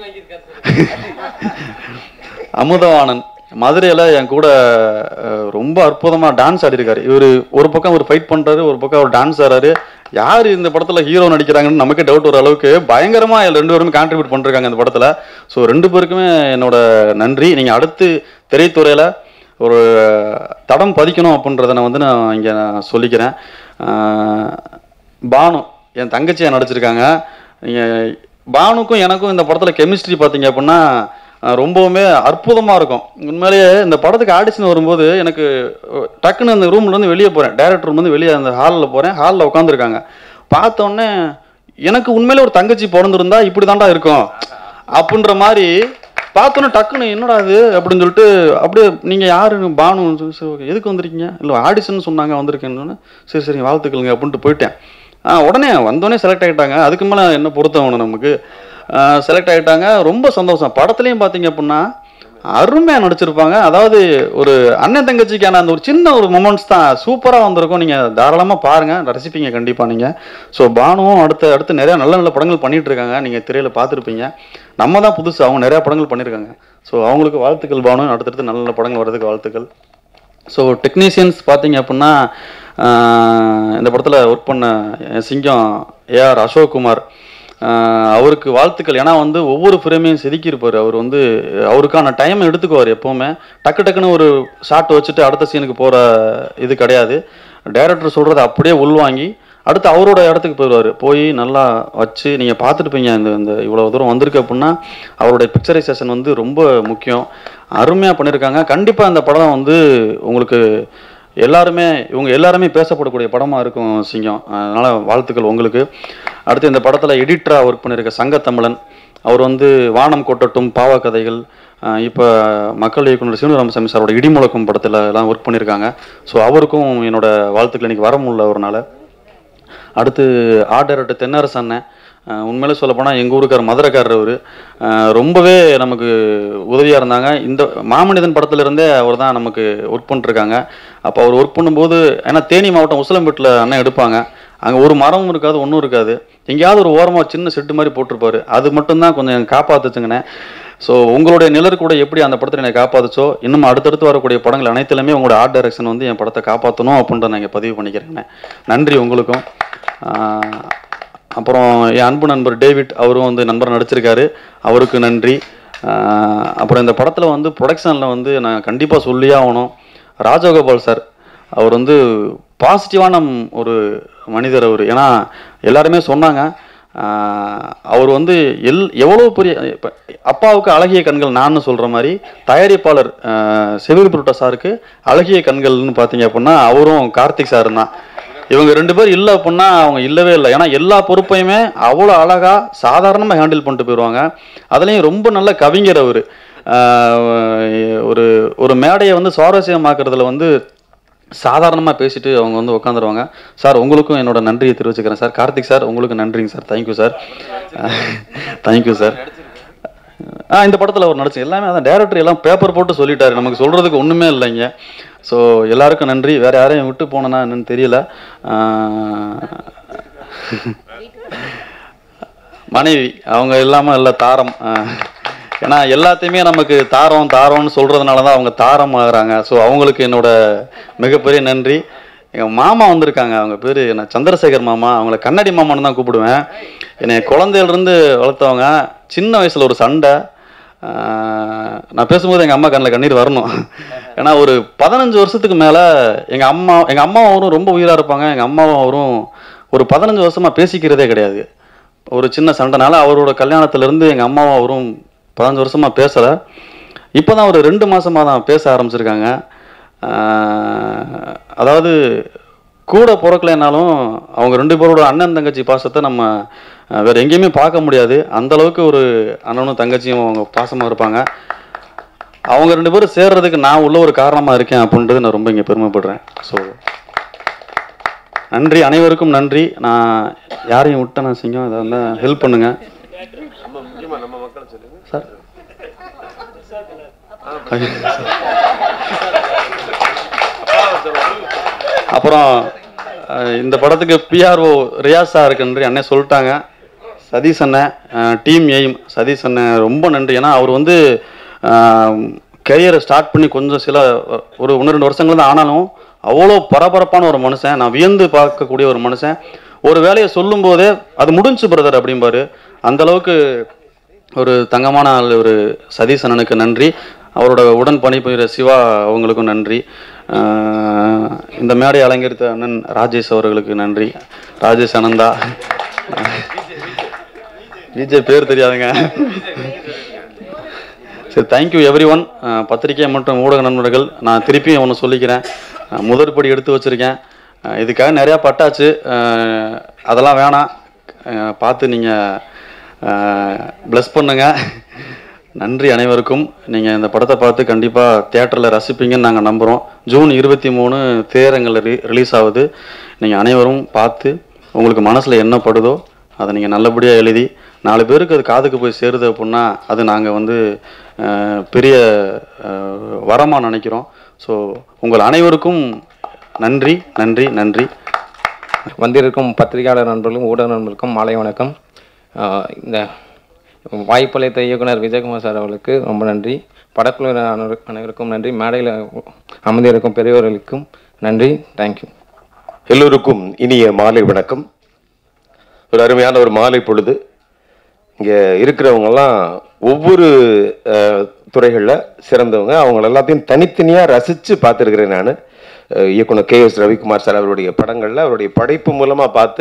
அமுதவாணன் மதுரையில் என் கூட அஹ், ரொம்ப அற்புதமாக டான்ஸ் ஆடிருக்காரு இவர் ஒரு பக்கம் அவர் ஃபைட் பண்ணுறாரு ஒரு பக்கம் அவர் டான்ஸ் ஆடுறாரு யார் இந்த படத்தில் ஹீரோ நடிக்கிறாங்கன்னு நமக்கே டவுட் வர அளவுக்கு பயங்கரமாக ரெண்டு பேருமே கான்ட்ரிபியூட் பண்ணிருக்காங்க இந்த படத்தில் ஸோ ரெண்டு பேருக்குமே என்னோட நன்றி நீங்கள் அடுத்து திரைத்துறையில் ஒரு தடம் பதிக்கணும் அப்படின்றத நான் வந்து நான் இங்கே நான் சொல்லிக்கிறேன் ஆஹ் பானு என் தங்கச்சியை நடிச்சிருக்காங்க நீங்கள் பானுக்கும் எனக்கும் இந்த படத்தில் கெமிஸ்ட்ரி பார்த்தீங்க அப்படின்னா ஆஹ் ரொம்பவுமே அற்புதமாக இருக்கும் உண்மையிலேயே இந்த படத்துக்கு ஆடிஷன் வரும்போது எனக்கு அஹ், டக்குன்னு அந்த ரூம்லேருந்து வெளியே போகிறேன் டேரக்டர் ரூம் வந்து வெளியே அந்த ஹாலில் போகிறேன் ஹாலில் உட்காந்துருக்காங்க பார்த்தோன்னே எனக்கு உண்மையிலே ஒரு தங்கச்சி பிறந்திருந்தா இப்படி தாண்டா இருக்கும் அப்படின்ற மாதிரி பார்த்தோன்னே டக்குன்னு என்னடா இது அப்படின்னு சொல்லிட்டு அப்படியே நீங்கள் யாரு பானு சரி ஓகே எதுக்கு வந்திருக்கீங்க இல்லை ஆடிஷன் சொன்னாங்க வந்திருக்கேன்னு சொன்னேன். சரி சரி வாழ்த்துக்களுங்க அப்படின்ட்டு போயிட்டேன் ஆ உடனே வந்தோடனே செலக்ட் ஆகிட்டாங்க அதுக்கு மேலே என்ன பொருத்தம் வேணும் நமக்கு செலக்ட் ஆகிட்டாங்க ரொம்ப சந்தோஷம் படத்துலையும் பார்த்தீங்க அப்படின்னா அருமையாக நடிச்சிருப்பாங்க அதாவது ஒரு அண்ணன் தங்கச்சிக்கான அந்த ஒரு சின்ன ஒரு மொமெண்ட்ஸ் தான் சூப்பராக வந்திருக்கும் நீங்கள் தாராளமாக பாருங்கள் ரசிப்பீங்க கண்டிப்பாக நீங்கள் ஸோ பானுவும் அடுத்து அடுத்து நிறையா நல்ல நல்ல படங்கள் பண்ணிட்டு இருக்காங்க நீங்கள் திரையில் பார்த்துருப்பீங்க நம்ம தான் புதுசு அவங்க நிறையா படங்கள் பண்ணியிருக்காங்க ஸோ அவங்களுக்கு வாழ்த்துக்கள் பானு அடுத்தடுத்து நல்ல நல்ல படங்கள் வர்றதுக்கு வாழ்த்துக்கள் ஸோ டெக்னீஷியன்ஸ் பார்த்தீங்க அப்படின்னா ஆஹ் இந்த படத்தில் ஒர்க் பண்ண என் சிங்கம் ஏஆர் அசோக்குமார் ஆஹ் அவருக்கு வாழ்த்துக்கள் ஏன்னா வந்து ஒவ்வொரு ஃப்ரேமையும் செதுக்கியிருப்பார் அவர் வந்து அவருக்கான டைம் எடுத்துக்குவார் எப்போவுமே டக்கு டக்குன்னு ஒரு ஷாட் வச்சுட்டு அடுத்த சீனுக்கு போகிற இது கிடையாது டைரக்டர் சொல்கிறத அப்படியே உள்வாங்கி அடுத்து அவரோட இடத்துக்கு போயிடுவார் போய் நல்லா வச்சு நீங்கள் பார்த்துருப்பீங்க இந்த இந்த இவ்வளோ தூரம் வந்திருக்கு அப்படின்னா அவருடைய பிக்சரைசேஷன் வந்து ரொம்ப முக்கியம் அருமையாக பண்ணியிருக்காங்க கண்டிப்பாக இந்த படம் வந்து உங்களுக்கு எல்லாருமே இவங்க எல்லாருமே பேசப்படக்கூடிய படமாக இருக்கும் சிங்கம் அதனால் வாழ்த்துக்கள் உங்களுக்கு அடுத்து இந்த படத்தில் எடிட்டராக ஒர்க் பண்ணியிருக்க சங்கத்தமிழன் அவர் வந்து வானம் கொட்டட்டும் பாவக்கதைகள் இப்போ மக்கள் இயக்குனர் சீனராமசாமி சாரோட இடிமுழக்கம் படத்தில் எல்லாம் ஒர்க் பண்ணியிருக்காங்க ஸோ அவருக்கும் என்னோட வாழ்த்துக்கள் இன்னைக்கு வர முடியல ஒரு நாள் அடுத்து ஆர்ட் டைரக்டர் தென்னரசு அண்ணன் அஹ் உண்மையிலே சொல்லப்போனால் எங்கள் ஊருக்கார் மதுரைக்காரர் அவர் ரொம்பவே நமக்கு உதவியாக இருந்தாங்க இந்த மாமனிதன் படத்துலேருந்தே அவர் தான் நமக்கு ஒர்க் பண்ணிருக்காங்க அப்போ அவர் ஒர்க் பண்ணும்போது ஏன்னா தேனி மாவட்டம் உசிலம்பேட்டில் அண்ணன் எடுப்பாங்க அங்கே ஒரு மரமும் இருக்காது ஒன்றும் இருக்காது எங்கேயாவது ஒரு ஓரமாக சின்ன செட்டு மாதிரி போட்டிருப்பாரு அது மட்டும்தான் கொஞ்சம் காப்பாற்றுச்சுங்கண்ணே ஸோ உங்களுடைய நிழல் கூட எப்படி அந்த படத்தை என்னை காப்பாத்துச்சோ இன்னும் அடுத்தடுத்து வரக்கூடிய படங்கள் அனைத்துலையுமே உங்களோட ஆர்ட் டைரக்ஷன் வந்து என் படத்தை காப்பாற்றணும் அப்படின்றத நான் இங்க பதிவு பண்ணிக்கிறேங்கண்ணே நன்றி உங்களுக்கும் ஆஹ் அப்புறம் என் அன்பு நண்பர் டேவிட் அவரும் வந்து நண்பர் நடிச்சிருக்காரு அவருக்கு நன்றி ஆஹ் அப்புறம் இந்த படத்தில் வந்து ப்ரொடக்ஷனில் வந்து நான் கண்டிப்பாக சொல்லியே ஆகணும் ராஜகோபால் சார் அவர் வந்து பாசிட்டிவான ஒரு மனிதர் அவர் ஏன்னா எல்லாருமே சொன்னாங்க ஆஹ் அவர் வந்து எல் எவ்வளோ பெரிய இப்ப அப்பாவுக்கு அழகிய கண்கள் நான் சொல்கிற மாதிரி தயாரிப்பாளர் செவிரி புருட்டா சாருக்கு அழகிய கண்கள்னு பார்த்தீங்க அப்படின்னா அவரும் கார்த்திக் சாரும் தான் இவங்க ரெண்டு பேர் இல்லை அப்படின்னா அவங்க இல்லவே இல்லை ஏன்னா எல்லா பொறுப்பையுமே அவ்வளோ அழகாக சாதாரணமாக ஹேண்டில் பண்ணிட்டு போயிடுவாங்க அதுலேயும் ரொம்ப நல்ல கவிஞர் அவர் ஒரு ஒரு மேடையை வந்து சுவாரஸ்யமாக்குறதுல வந்து சாதாரணமாக பேசிட்டு அவங்க வந்து உட்காந்துருவாங்க சார் உங்களுக்கும் என்னோட நன்றியை தெரிவிச்சுக்கிறேன் சார் கார்த்திக் சார் உங்களுக்கு நன்றிங்க sir thank you sir thank you sir ஆ இந்த படத்தில் அவர் நடிச்சு எல்லாமே அதான் டேரக்டர் எல்லாம் பேப்பர் போட்டு சொல்லிட்டாரு நமக்கு சொல்கிறதுக்கு ஒன்றுமே இல்லைங்க ஸோ எல்லாருக்கும் நன்றி வேறு யாரையும் விட்டு போனேன்னா என்னன்னு தெரியல ஆ, மனைவி அவங்க இல்லாமல் இல்லை தாரம் ஆ, ஏன்னா எல்லாத்தையுமே நமக்கு தாரம் தாரம்னு சொல்கிறதுனால தான் அவங்க தாரம் ஆகுறாங்க ஸோ அவங்களுக்கு என்னோட மிகப்பெரிய நன்றி எங்கள் மாமா வந்திருக்காங்க அவங்க பேர் நான் சந்திரசேகர் மாமா அவங்கள கண்ணாடி மாமான்னு தான் கூப்பிடுவேன் என்னை குழந்தையிலேருந்து வளர்த்தவங்க சின்ன வயசில் ஒரு சண்டை ஆஹ் நான் பேசும்போது எங்கள் அம்மா கண்ணில் கண்ணீர் வரணும் ஏன்னா ஒரு பதினஞ்சு வருஷத்துக்கு மேலே எங்கள் அம்மா எங்கள் அம்மாவும் அவரும் ரொம்ப உயிராக இருப்பாங்க எங்கள் அம்மாவும் அவரும் ஒரு பதினஞ்சு வருஷமாக பேசிக்கிறதே கிடையாது ஒரு சின்ன சண்டைனால அவரோட கல்யாணத்துலேருந்து எங்கள் அம்மாவும் அவரும் பதினஞ்சு வருஷமாக பேசலை இப்போ தான் ஒரு ரெண்டு மாசமா தான் பேச ஆரம்பிச்சிருக்காங்க ஆஹ் அதாவது கூட பிறக்கலைனாலும் அவங்க ரெண்டு பேரோட அண்ணன் தங்கச்சி பாசத்தை நம்ம ஆஹ் வேற எங்கேயுமே பார்க்க முடியாது அந்த அளவுக்கு ஒரு அண்ணனும் தங்கச்சியும் அவங்க பாசமாக இருப்பாங்க அவங்க ரெண்டு பேரும் சேர்றதுக்கு நான் உள்ள ஒரு காரணமாக இருக்கேன் அப்படின்றது நான் ரொம்ப இங்கே பெருமைப்படுறேன் ஸோ நன்றி அனைவருக்கும் நன்றி நான் யாரையும் விட்டேன் நான் சிங்கம் அதை வந்து ஹெல்ப் பண்ணுங்க சார் அப்புறம் அஹ், இந்த படத்துக்கு பிஆர்ஓ ரியாஸ் சாருக்கு நன்றி அண்ணே சொல்லிட்டாங்க சதீஷ் அண்ணன் டீம் எய்ம் சதீஷ் அண்ணன் ரொம்ப நன்றி ஏன்னா அவர் வந்து கரியரை ஸ்டார்ட் பண்ணி கொஞ்சம் சில ஒரு ஒன்று ரெண்டு வருஷங்கள் தான் ஆனாலும் அவ்வளோ பரபரப்பான ஒரு மனுஷன் நான் வியந்து பார்க்கக்கூடிய ஒரு மனுஷன் ஒரு வேலையை சொல்லும்போதே அது முடிஞ்சு பிரதர் அப்படிம்பாரு அந்த அளவுக்கு ஒரு தங்கமான ஆள் ஒரு சதீஷ் அண்ணனுக்கு நன்றி அவரோட உடன் பணிபுரிகிற சிவா அவங்களுக்கும் நன்றி ஆஹ் இந்த மேடை அலங்கரித்த அண்ணன் ராஜேஷ் அவர்களுக்கு நன்றி ராஜேஷ் அனந்தா விஜய் பேர் தெரியாதுங்க சரி தேங்க்யூ எவ்ரி ஒன் பத்திரிகை மற்றும் ஊடக நண்பர்கள் நான் திருப்பியும் ஒன்று சொல்லிக்கிறேன் அஹ் முதற்படி எடுத்து வச்சுருக்கேன் அஹ் இதுக்காக நிறையா பட்டாச்சு அஹ் அதெல்லாம் வேணாம் அஹ் பார்த்து நீங்கள் ப்ளஸ் பண்ணுங்க நன்றி அனைவருக்கும் நீங்கள் இந்த படத்தை பார்த்து கண்டிப்பாக தேட்டரில் ரசிப்பீங்கன்னு நாங்கள் நம்புகிறோம் ஜூன் இருபத்தி மூணு திரையரங்கில் ரி ரிலீஸ் ஆகுது நீங்கள் அனைவரும் பார்த்து உங்களுக்கு மனசில் என்ன படுதோ அதை நீங்கள் நல்லபடியாக எழுதி நாலு பேருக்கு அது காதுக்கு போய் சேருது அப்படின்னா அது நாங்கள் வந்து அஹ், பெரிய அஹ், வரமா நினைக்கிறோம் ஸோ உங்கள் அனைவருக்கும் நன்றி நன்றி நன்றி வந்திருக்கும் பத்திரிகையாளர் நண்பர்களும் ஊடக நண்பர்களுக்கும் மாலை வணக்கம் ஆஹ் இந்த வாய்ப்பளித்த இயக்குனர் விஜயகுமார் சார் அவர்களுக்கு ரொம்ப நன்றி படக்குழுவினர் அனைவரு- அனைவருக்கும் நன்றி மேடையில் அமர்ந்திருக்கும் பெரியவர்களுக்கும் நன்றி தேங்க்யூ எல்லோருக்கும் இனிய மாலை வணக்கம் ஒரு அருமையான ஒரு மாலை பொழுது இங்கே இருக்கிறவங்கெல்லாம் ஒவ்வொரு துறைகளில் சிறந்தவங்க அவங்க எல்லாத்தையும் தனித்தனியாக ரசித்து பார்த்துருக்கிறேன் நான் இயக்குனர் கே எஸ் ரவிக்குமார் சார் அவருடைய படங்களில் அவருடைய படைப்பு மூலமாக பார்த்து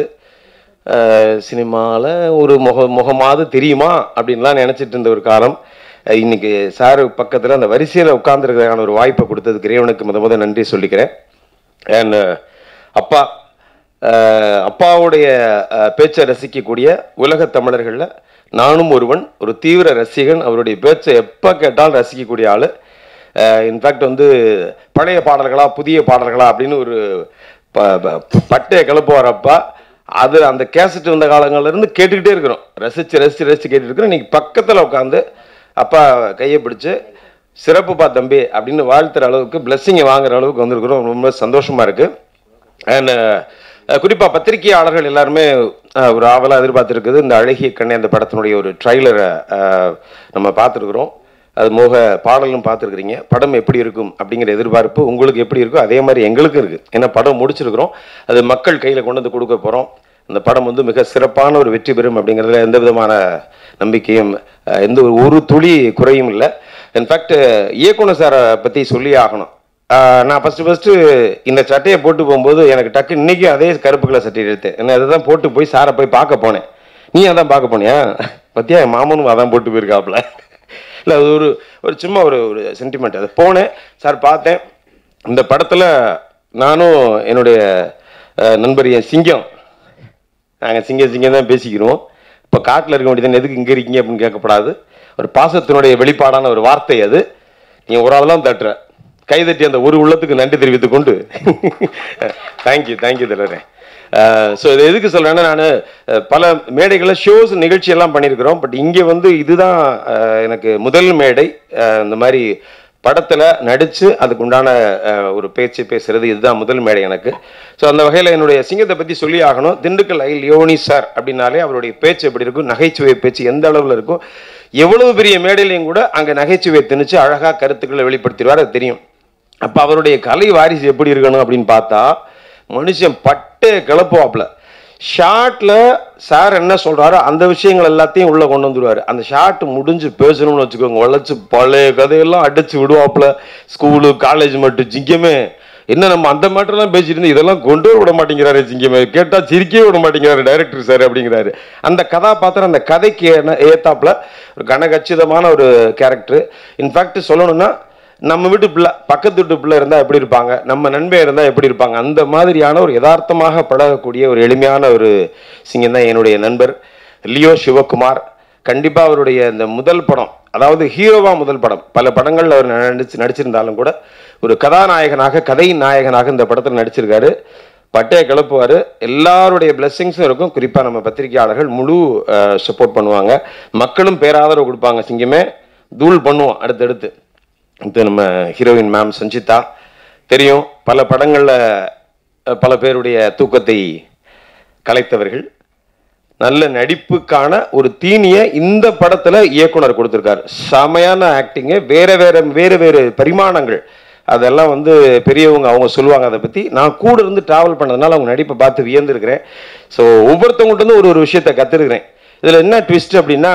சினிமாவில் ஒரு முக முகமாவது தெரியுமா அப்படின்லாம் நினச்சிட்டு இருந்த ஒரு காலம் அஹ் இன்னைக்கு சார் பக்கத்தில் அந்த வரிசையில் உட்கார்ந்துருக்கிறதுக்கான ஒரு வாய்ப்பை கொடுத்ததுக்கு இறைவனுக்கு முத முத நன்றி சொல்லிக்கிறேன் அண்ட் அப்பா அஹ் அப்பாவுடைய அஹ், பேச்சை ரசிக்கக்கூடிய உலக தமிழர்களில் நானும் ஒருவன் ஒரு தீவிர ரசிகன் அவருடைய பேச்சை எப்போ கேட்டாலும் ரசிக்கக்கூடிய ஆள் இன்ஃபேக்ட் வந்து பழைய பாடல்களா புதிய பாடல்களா அப்படின்னு ஒரு ப ப- பட்டையை கிளப்புவார் அப்பா அது அந்த கேசட் வந்த காலங்கள்ல இருந்து கேட்டுக்கிட்டே இருக்கிறோம் ரசித்து ரசித்து ரசித்து கேட்டுட்டு இருக்கிறோம் இன்னைக்கு பக்கத்தில் உட்காந்து அப்பா கையை பிடிச்சு சிறப்புப்பா தம்பி அப்படின்னு வாழ்த்துற அளவுக்கு பிளெஸ்ஸிங்கை வாங்குற அளவுக்கு வந்திருக்கிறோம் ரொம்ப சந்தோஷமா இருக்கு அண்ட் குறிப்பாக பத்திரிகையாளர்கள் எல்லாருமே அஹ், ஒரு ஆவலாக எதிர்பார்த்துருக்குது இந்த அழகிய கண்ணை அந்த படத்தினுடைய ஒரு ட்ரைலரை நம்ம பார்த்துருக்குறோம் அது மோக பாடலும் பார்த்துருக்குறீங்க படம் எப்படி இருக்கும் அப்படிங்கிற எதிர்பார்ப்பு உங்களுக்கு எப்படி இருக்கோ அதே மாதிரி எங்களுக்கும் இருக்குது ஏன்னா படம் முடிச்சிருக்கிறோம் அது மக்கள் கையில் கொண்டு வந்து கொடுக்க போகிறோம் அந்த படம் வந்து மிக சிறப்பான ஒரு வெற்றி பெறும் அப்படிங்கிறதுல எந்த விதமான நம்பிக்கையும் அஹ், எந்த ஒரு ஒரு துளி குறையும் இல்லை இன்ஃபேக்ட் இயக்குனர் சாரை பற்றி சொல்லி ஆகணும் ஆஹ் நான் ஃபஸ்ட்டு ஃபஸ்ட்டு இந்த சட்டையை போட்டு போகும்போது எனக்கு டக்கு இன்னைக்கு அதே கருப்பு கலர் சட்டை எடுத்தேன் என்ன அதை தான் போட்டு போய் சாரை போய் பார்க்க போனேன் நீ அதான் பார்க்க போனியா பத்தியா என் மாமனும் அதான் போட்டு போயிருக்காப்புல இல்லை அது ஒரு ஒரு சும்மா ஒரு ஒரு சென்டிமெண்ட் அது போனேன் சார் பார்த்தேன் இந்த படத்தில் நானும் என்னுடைய அஹ், நண்பர் என் சிங்கம் நாங்கள் சிங்க சிங்கம் தான் பேசிக்கிறோம் இப்போ காட்டில் இருக்க வேண்டியது எதுக்கு இங்கே இருக்கீங்க அப்படின்னு கேட்கப்படாது ஒரு பாசத்தினுடைய வெளிப்பாடான ஒரு வார்த்தை அது நீ ஒரு ஆள் தான் தட்டுற கைதட்டி அந்த ஒரு உள்ளத்துக்கு நன்றி தெரிவித்துக் கொண்டு தேங்க்யூ தேங்க்யூ தலைவரே ஸோ இது எதுக்கு சொல்கிறேன்னா நான் பல மேடைகளில் ஷோஸ் நிகழ்ச்சி எல்லாம் பண்ணியிருக்கிறோம் பட் இங்கே வந்து இதுதான் அஹ், எனக்கு முதல் மேடை அஹ், இந்த மாதிரி படத்தில் நடித்து அதுக்கு உண்டான அஹ், ஒரு பேச்சு பேசுறது இதுதான் முதல் மேடை எனக்கு ஸோ அந்த வகையில் என்னுடைய சிங்கத்தை பற்றி சொல்லி ஆகணும் திண்டுக்கல் ஐ லியோனி சார் அப்படின்னாலே அவருடைய பேச்சு எப்படி இருக்கும் நகைச்சுவை பேச்சு எந்த அளவில் இருக்கும் எவ்வளவு பெரிய மேடையிலையும் கூட அங்கே நகைச்சுவை திணிச்சு அழகாக கருத்துக்களை வெளிப்படுத்திடுவார் அது தெரியும் அப்போ அவருடைய கலை வாரிசு எப்படி இருக்கணும் அப்படின்னு பார்த்தா மனுஷன் பட்டே கிளப்புவாப்புல ஷார்ட்ல சார் என்ன சொல்றாரோ அந்த விஷயங்கள் எல்லாத்தையும் உள்ள கொண்டு வந்துருவாரு அந்த ஷார்ட் முடிஞ்சு பேசணும்னு வச்சுக்கோங்க உழைச்சு பழைய கதையெல்லாம் அடிச்சு விடுவாப்புல ஸ்கூலு காலேஜ் மட்டும் ஜிங்கமே என்ன நம்ம அந்த மேட்டர்லாம் பேசிட்டு இருந்து இதெல்லாம் கொண்டு வர விட மாட்டேங்கிறாரு சிங்கமே கேட்டா சிரிக்கவே விட மாட்டேங்கிறாரு டைரக்டர் சார் அப்படிங்கிறாரு அந்த கதாபாத்திரம் அந்த கதைக்கு என்ன- ஏத்தாப்புல ஒரு கனகச்சிதமான ஒரு கேரக்டர் இன்ஃபேக்ட் சொல்லணும்னா நம்ம வீட்டு பிள்ளை பக்கத்து வீட்டு பிள்ளை இருந்தால் எப்படி இருப்பாங்க நம்ம நண்பன் இருந்தால் எப்படி இருப்பாங்க அந்த மாதிரியான ஒரு யதார்த்தமாக பழகக்கூடிய ஒரு எளிமையான ஒரு சிங்கம் தான் என்னுடைய நண்பர் லியோ சிவகுமார் கண்டிப்பாக அவருடைய இந்த முதல் படம் அதாவது ஹீரோவா முதல் படம் பல படங்கள்ல அவர் நடிச்சு நடிச்சிருந்தாலும் கூட ஒரு கதாநாயகனாக கதை நாயகனாக இந்த படத்தில் நடிச்சிருக்காரு பட்டையை கிளப்புவார் எல்லாருடைய பிளெஸ்ஸிங்ஸும் இருக்கும் குறிப்பாக நம்ம பத்திரிகையாளர்கள் முழு சப்போர்ட் பண்ணுவாங்க மக்களும் பேராதரவு கொடுப்பாங்க சிங்கமே தூள் பண்ணுவோம் அடுத்தடுத்து இது நம்ம ஹீரோயின் மேம் சஞ்சிதா தெரியும் பல படங்களில் பல பேருடைய தூக்கத்தை கலைத்தவர்கள் நல்ல நடிப்புக்கான ஒரு தீனியை இந்த படத்துல இயக்குனர் கொடுத்திருக்காரு செமையான ஆக்டிங்கு வேற வேற வேறு வேறு பரிமாணங்கள் அதெல்லாம் வந்து பெரியவங்க அவங்க சொல்லுவாங்க அதை பத்தி நான் கூட இருந்து டிராவல் பண்ணதுனால அவங்க நடிப்பை பார்த்து வியந்திருக்கிறேன் ஸோ ஒவ்வொருத்தவங்கள்ட்ட இருந்து ஒரு ஒரு விஷயத்தை கத்துருக்கிறேன் இதுல என்ன ட்விஸ்ட் அப்படின்னா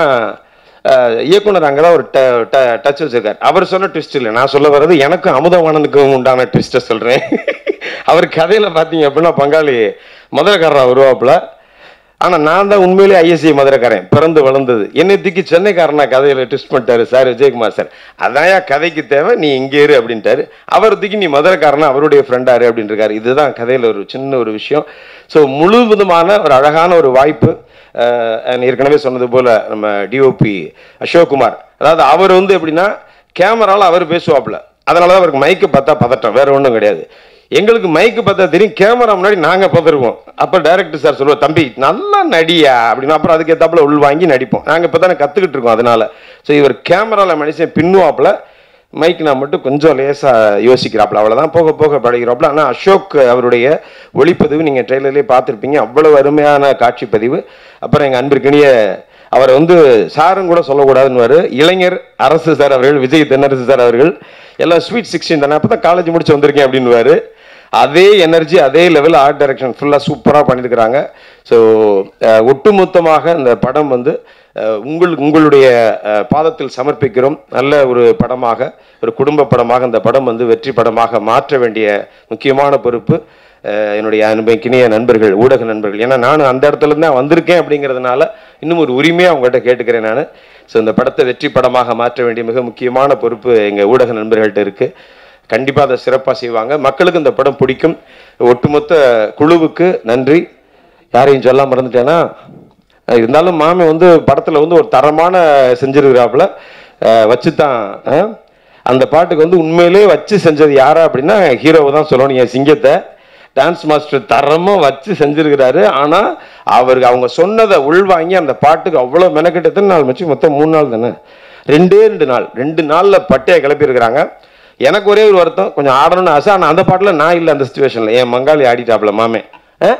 அஹ், இயக்குனர் அங்கதான் ஒரு டச் வச்சிருக்காரு அவர் சொன்ன ட்விஸ்ட் இல்லை நான் சொல்ல வர்றது எனக்கும் அமுதவானனுக்கும் உண்டான ட்விஸ்ட்டை சொல்றேன் அவர் கதையில பாத்தீங்க அப்படின்னா பங்காளி மதுரைக்காரரா வருவாப்புல ஆனா நான் தான் உண்மையிலேயே ஐஎஸ்சி மதுரைக்காரன் பிறந்து வளர்ந்தது என்னை தூக்கி சென்னைக்காரனா கதையில ட்விஸ்ட் பண்ணிட்டாரு சார் விஜயகுமார் சார் அதான்யா கதைக்கு தேவை நீ இங்கே இரு அப்படின்ட்டாரு அவர் தூக்கி நீ மதுரைக்காரனா அவருடைய ஃப்ரெண்டாரு அப்படின்னு இருக்காரு இதுதான் கதையில ஒரு சின்ன ஒரு விஷயம் ஸோ முழுவதுமான ஒரு அழகான ஒரு வாய்ப்பு அஹ், நான் ஏற்கனவே சொன்னது போல நம்ம டிஓபி அசோக்குமார் அதாவது அவர் வந்து எப்படின்னா கேமரால அவர் பேசுவாப்புல அதனால தான் அவருக்கு மைக்கு பார்த்தா பதட்டம் வேற ஒன்றும் கிடையாது எங்களுக்கு மைக்கு பார்த்தா தெரியும் கேமரா முன்னாடி நாங்க பதறுவோம் அப்ப டைரக்டர் சார் சொல்லுவோம் தம்பி நல்லா நடியா அப்படின்னு அப்புறம் அதுக்கு ஏத்தாப்புல உள் வாங்கி நடிப்போம் நாங்க இப்போ தானே கத்துக்கிட்டு இருக்கோம் அதனால ஸோ இவர் கேமரால மனுஷன் பின்னுவாப்புல மைக் நான் மட்டும் கொஞ்சம் லேசா யோசிக்கிறாப்புல அவ்வளவுதான் போக போக பழகிறாப்புல ஆனா அசோக் அவருடைய ஒளிப்பதிவு நீங்க ட்ரெய்லர்லேயே பார்த்துருப்பீங்க அவ்வளவு அருமையான காட்சிப்பதிவு அப்புறம் எங்க அன்பிற்கினிய அவரை வந்து சாரும் கூட சொல்லக்கூடாதுன்னு இளைஞர் அரசு சார் அவர்கள் விஜய் தென்னரசு சார் அவர்கள் எல்லாம் ஸ்வீட் சிக்ஸ்டீன் தானே அப்போ தான் காலேஜ் முடிச்சு வந்திருக்கேன் அப்படின்னுவாரு அதே எனர்ஜி அதே லெவல் ஆர்ட் டைரக்ஷன் ஃபுல்லாக சூப்பராக பண்ணியிருக்கிறாங்க ஸோ ஒட்டுமொத்தமாக இந்த படம் வந்து அஹ், உங்கள் உங்களுடைய அஹ், பாதத்தில் சமர்ப்பிக்கிறோம் நல்ல ஒரு படமாக ஒரு குடும்ப படமாக இந்த படம் வந்து வெற்றி படமாக மாற்ற வேண்டிய முக்கியமான பொறுப்பு அஹ், என்னுடைய அனுபவிக்கினிய நண்பர்கள் ஊடக நண்பர்கள் ஏன்னா நான் அந்த இடத்துல இருந்து தான் வந்திருக்கேன் அப்படிங்கிறதுனால இன்னும் ஒரு உரிமையாக அவங்ககிட்ட கேட்டுக்கிறேன் நான் ஸோ இந்த படத்தை வெற்றி படமாக மாற்ற வேண்டிய மிக முக்கியமான பொறுப்பு எங்கள் ஊடக நண்பர்கள்ட்ட இருக்குது கண்டிப்பாக அதை சிறப்பாக செய்வாங்க மக்களுக்கு இந்த படம் பிடிக்கும் ஒட்டுமொத்த குழுவுக்கு நன்றி யாரையும் சொல்ல மறந்துட்டேன்னா அஹ் இருந்தாலும் மாமி வந்து படத்தில் வந்து ஒரு தரமான செஞ்சிருக்கிறாப்புல வச்சு தான் அந்த பாட்டுக்கு வந்து உண்மையிலே வச்சு செஞ்சது யாரா அப்படின்னா ஹீரோவை தான் சொல்லணும் என் சிங்கத்தை டான்ஸ் மாஸ்டர் தரமா வச்சு செஞ்சிருக்கிறாரு ஆனா அவருக்கு அவங்க சொன்னதை உள்வாங்கி அந்த பாட்டுக்கு அவ்வளவு மெனக்கெட்டு எத்தனை நாள் மச்சி மொத்தம் மூணு நாள் தானே ரெண்டே ரெண்டு நாள் ரெண்டு நாள்ல பட்டையை கிளப்பி இருக்கிறாங்க எனக்கு ஒரே ஒரு வருத்தம் கொஞ்சம் ஆடணும்னு ஆசை ஆனா அந்த பாட்டுல நான் இல்லை அந்த சுச்சுவேஷன்ல என் மங்காளி ஆடிட்டாப்ல மாமே ஆ?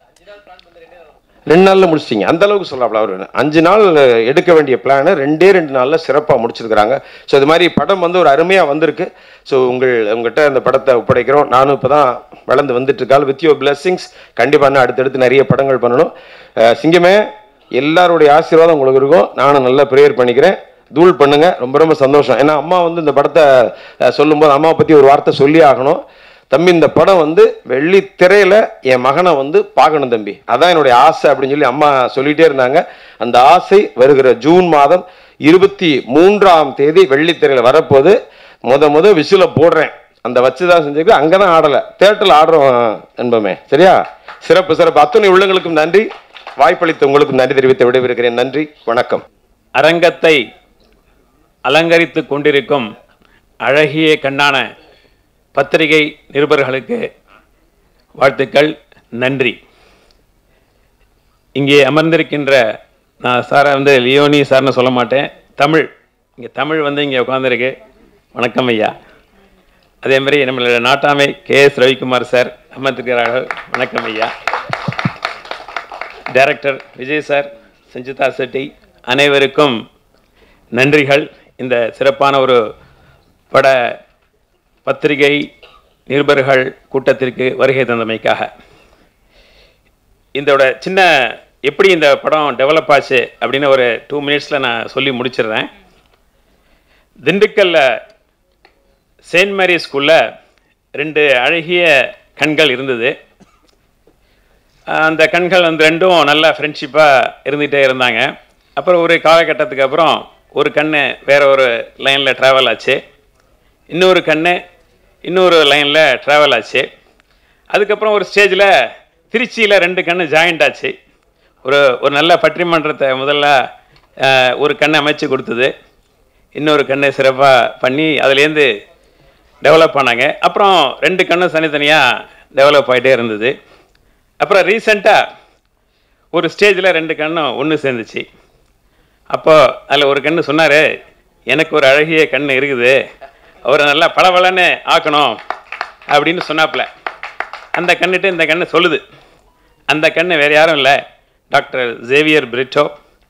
ரெண்டு நாள்ல முடிச்சிட்டீங்க அந்த அளவுக்கு சொல்லலாம்ல அவர் அஞ்சு நாள் எடுக்க வேண்டிய பிளானை ரெண்டே ரெண்டு நாள்ல சிறப்பாக முடிச்சிருக்கிறாங்க ஸோ இது மாதிரி படம் வந்து ஒரு அருமையா வந்திருக்கு ஸோ உங்கள் உங்ககிட்ட அந்த படத்தை ஒப்படைக்கிறோம் நானும் இப்போ தான் வளர்ந்து வந்துட்டு இருக்காள் வித் யோர் பிளெஸிங்ஸ் கண்டிப்பாக நான் அடுத்தடுத்து நிறைய படங்கள் பண்ணணும் அஹ் சிங்கமே எல்லாருடைய ஆசீர்வாதம் உங்களுக்கு இருக்கும் நானும் நல்லா ப்ரேயர் பண்ணிக்கிறேன் தூள் பண்ணுங்க ரொம்ப ரொம்ப சந்தோஷம் ஏன்னா அம்மா வந்து இந்த படத்தை அஹ், சொல்லும்போது அம்மாவை பற்றி ஒரு வார்த்தை சொல்லி ஆகணும் தம்பி இந்த படம் வந்து வெள்ளி திரையில என் மகனை வந்து பார்க்கணும் தம்பி அதான் என்னுடைய ஆசை அப்படின்னு சொல்லி அம்மா சொல்லிட்டே இருந்தாங்க அந்த ஆசை வருகிற ஜூன் மாதம் இருபத்தி மூன்றாம் தேதி வெள்ளித்திரையில வரப்போது முத முத விசில போடுறேன் அந்த வச்சுதான் செஞ்சிருக்கு அங்கதான் ஆடல தேட்டர்ல ஆடுறோம் என்பமே சரியா சிறப்பு சிறப்பு அத்தனை உள்ளங்களுக்கும் நன்றி வாய்ப்பளித்த உங்களுக்கும் நன்றி தெரிவித்து விடைபெறுகிறேன் நன்றி வணக்கம் அரங்கத்தை அலங்கரித்துக் கொண்டிருக்கும் அழகிய கண்ணான பத்திரிகை நிருபர்களுக்கு வாழ்த்துக்கள் நன்றி இங்கே அமர்ந்திருக்கின்ற நான் சாரை வந்து லியோனி சார்னு சொல்ல மாட்டேன் தமிழ் இங்கே தமிழ் வந்து இங்கே உட்காந்துருக்கு வணக்கம் ஐயா அதே மாதிரி நம்மளோட Nattamai K S Ravikumar sir அமர்ந்திருக்கிறார்கள் வணக்கம் ஐயா டைரக்டர் விஜய் சார் சஞ்சிதா செட்டி அனைவருக்கும் நன்றிகள் இந்த சிறப்பான ஒரு பட பத்திரிகை நிருபர்கள் கூட்டத்திற்கு வருகை தந்தமைக்காக இதோட சின்ன எப்படி இந்த படம் டெவலப் ஆச்சு அப்படின்னு ஒரு டூ மினிட்ஸில் நான் சொல்லி முடிச்சிடுறேன் திண்டுக்கல்ல செயின்ட் மேரி ஸ்கூலில் ரெண்டு அழகிய கண்கள் இருந்தது அந்த கண்கள் வந்து ரெண்டும் நல்ல ஃப்ரெண்ட்ஷிப்பாக இருந்துகிட்டே இருந்தாங்க அப்புறம் ஒரு காலகட்டத்துக்கு அப்புறம் ஒரு கண்ணு வேற ஒரு லைனில் ட்ராவல் ஆச்சு இன்னொரு கண்ணு இன்னொரு லைனில் ட்ராவல் ஆச்சு அதுக்கப்புறம் ஒரு ஸ்டேஜில் திருச்சியில் ரெண்டு கண்ணு ஜாயிண்ட் ஆச்சு ஒரு ஒரு நல்ல பட்டிமன்றத்தை முதல்ல அஹ், ஒரு கண்ணை அமைச்சு கொடுத்தது இன்னொரு கண்ணை சிறப்பாக பண்ணி அதுலேருந்து டெவலப் ஆனாங்க அப்புறம் ரெண்டு கண்ணும் தனித்தனியாக டெவலப் ஆகிட்டே இருந்தது அப்புறம் ரீசெண்டாக ஒரு ஸ்டேஜில் ரெண்டு கண்ணும் ஒன்று சேர்ந்துச்சு அப்போ அதில் ஒரு கண்ணு சொன்னார் எனக்கு ஒரு அழகிய கண் இருக்குது அவரை நல்லா பளபளன்னு ஆக்கணும் அப்படின்னு சொன்னாப்புல அந்த கண்ணுட்டு இந்த கண்ணு சொல்லுது அந்த கண்ணு வேறு யாரும் இல்லை டாக்டர் ஜேவியர் பிரிட்டோ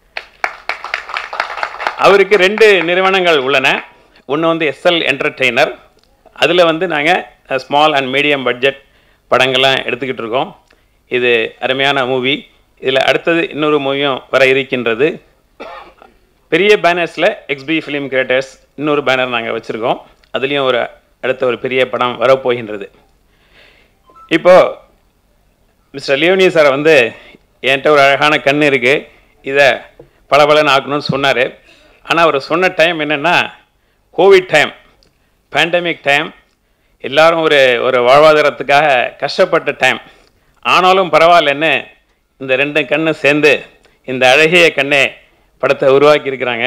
அவருக்கு ரெண்டு நிறுவனங்கள் உள்ளன ஒன்று வந்து எஸ்எல் என்டர்டெய்னர் அதில் வந்து நாங்கள் ஸ்மால் அண்ட் மீடியம் பட்ஜெட் படங்கள்லாம் எடுத்துக்கிட்டு இருக்கோம் இது அருமையான மூவி இதில் அடுத்தது இன்னொரு மூவியும் வர இருக்கின்றது பெரிய பேனர்ஸில் எக்ஸ்பி ஃபிலிம் கிரியேட்டர்ஸ் இன்னொரு பேனர் நாங்கள் வச்சுருக்கோம் அதுலேயும் ஒரு அடுத்த ஒரு பெரிய படம் வரப்போகின்றது இப்போது மிஸ்டர் லியோனி சார் வந்து என்கிட்ட ஒரு அழகான கண் இருக்குது இதை பளபளன்னு ஆக்கணும்னு சொன்னார் ஆனால் அவர் சொன்ன டைம் என்னென்னா கோவிட் டைம் பேண்டமிக் டைம் எல்லாரும் ஒரு ஒரு வாழ்வாதாரத்துக்காக கஷ்டப்பட்ட டைம் ஆனாலும் பரவாயில்லன்னு இந்த ரெண்டு கண்ணு சேர்ந்து இந்த அழகிய கண்ணே படத்தை உருவாக்கி இருக்கிறாங்க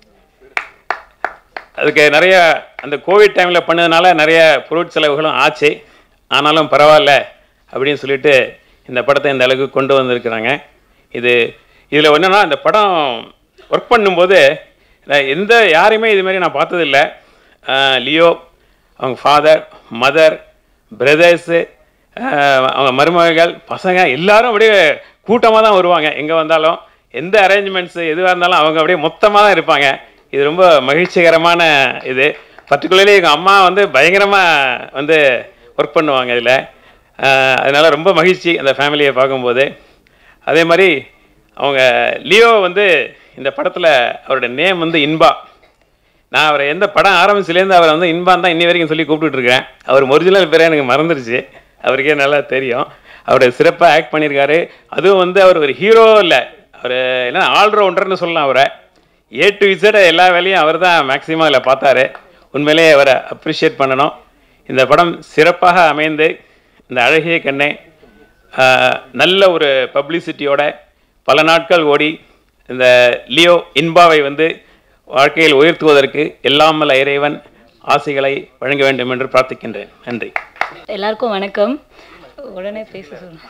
அதுக்கு நிறைய அந்த கோவிட் டைமில் பண்ணதுனால நிறைய பொருட் செலவுகளும் ஆச்சு ஆனாலும் பரவாயில்ல அப்படின்னு சொல்லிட்டு இந்த படத்தை இந்த அளவுக்கு கொண்டு வந்திருக்கிறாங்க இது இதில் என்னென்னா இந்த படம் ஒர்க் பண்ணும்போது நான் எந்த யாரையுமே இது மாதிரி நான் பார்த்ததில்ல ஆஹ் லியோ அவங்க ஃபாதர் மதர் பிரதர்ஸு அவங்க மருமகள் பசங்க எல்லாரும் அப்படியே கூட்டமாக தான் வருவாங்க எங்கே வந்தாலும் எந்த அரேஞ்ச்மெண்ட்ஸு எதுவாக இருந்தாலும் அவங்க அப்படியே மொத்தமாக தான் இருப்பாங்க இது ரொம்ப மகிழ்ச்சிகரமான இது பர்டிகுலர்லி எங்கள் அம்மா வந்து பயங்கரமாக வந்து ஒர்க் பண்ணுவாங்க இதில் அதனால ரொம்ப மகிழ்ச்சி அந்த ஃபேமிலியை பார்க்கும்போது அதே மாதிரி அவங்க லியோ வந்து இந்த படத்தில் அவரோட நேம் வந்து இன்பா நான் அவரை எந்த படம் ஆரம்பிச்சுலேருந்து அவரை வந்து இன்பான் தான் இன்னி வரைக்கும் சொல்லி கூப்பிட்டுட்டு இருக்கேன் அவர் ஒரிஜினல் பேரே எனக்கு மறந்துருச்சு அவருக்கே நல்லா தெரியும் அவர் சிறப்பாக ஆக்ட் பண்ணியிருக்காரு அதுவும் வந்து அவர் ஒரு ஹீரோ இல்லை அவர் என்ன ஆல்ரவுண்டர்னு சொல்லலாம் அவரை ஏ டு இசட் எல்லா வேலையும் அவர் தான் மேக்ஸிமம் அதில் பார்த்தாரு உண்மையிலேயே அவரை அப்ரிஷியேட் பண்ணணும் இந்த படம் சிறப்பாக அமைந்து இந்த அழகிய கண்ணை ஆஹ், நல்ல ஒரு பப்ளிசிட்டியோட பல நாட்கள் ஓடி இந்த லியோ இன்பாவை வந்து வாழ்க்கையில் உயர்த்துவதற்கு எல்லாமல் இறைவன் ஆசைகளை வழங்க வேண்டும் என்று பிரார்த்திக்கின்றேன் நன்றி எல்லாருக்கும் வணக்கம் உடனே பேச சொல்லுங்க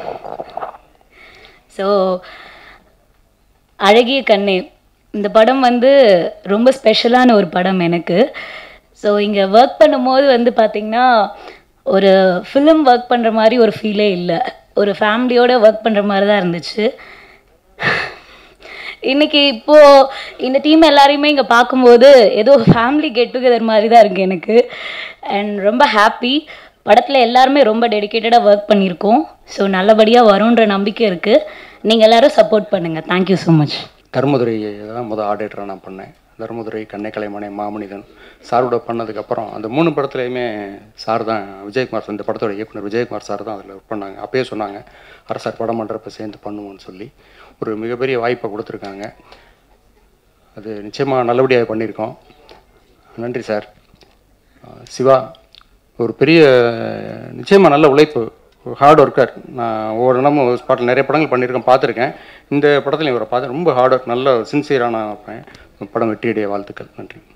ஸோ அழகிய கண்ணே இந்த படம் வந்து ரொம்ப ஸ்பெஷலான ஒரு படம் எனக்கு ஸோ இங்கே ஒர்க் பண்ணும்போது வந்து பார்த்திங்கன்னா ஒரு ஃபிலிம் ஒர்க் பண்ணுற மாதிரி ஒரு ஃபீலே இல்லை ஒரு ஃபேமிலியோட ஒர்க் பண்ணுற மாதிரி தான் இருந்துச்சு இன்னைக்கு இப்போ இந்த டீம் எல்லாரையுமே இங்கே பார்க்கும்போது ஏதோ ஃபேமிலி கெட் டுகெதர் மாதிரி தான் இருக்குது எனக்கு அண்ட் ரொம்ப ஹாப்பி படத்தில் எல்லாருமே ரொம்ப டெடிக்கேட்டடாக ஒர்க் பண்ணியிருக்கோம் ஸோ நல்லபடியாக வரும்ன்ற நம்பிக்கை இருக்குது நீங்கள் எல்லாரும் சப்போர்ட் பண்ணுங்கள் தேங்க்யூ ஸோ மச் தர்மதுரை தான் முதல் ஆடிட்டராக நான் பண்ணேன் தர்மதுரை கண்ணைக்கலைமனை மாமனிதன் சாரோட பண்ணதுக்கப்புறம் அந்த மூணு படத்துலையுமே சார் தான் விஜயகுமார் இந்த படத்தோட இயக்குனர் விஜயகுமார் சார் தான் அதில் ஒர்க் பண்ணாங்க அப்பயே சொன்னாங்க அரசார் படம் பண்ணுறப்ப சேர்ந்து பண்ணுவோம்னு சொல்லி ஒரு மிகப்பெரிய வாய்ப்பை கொடுத்துருக்காங்க அது நிச்சயமாக நல்லபடியாக பண்ணியிருக்கோம் நன்றி சார் அஹ் சிவா ஒரு பெரிய நிச்சயமாக நல்ல உழைப்பு ஹார்ட் ஒர்க்கர் நான் ஒவ்வொரு இடமும் ஸ்பாட்டில் நிறைய படங்கள் பண்ணியிருக்கேன் பார்த்துருக்கேன் இந்த படத்தில் இவரை பார்த்து ரொம்ப ஹார்ட் ஒர்க் நல்ல சின்சியரான பையன் படம் வெற்றியடைய வாழ்த்துக்கள் நன்றி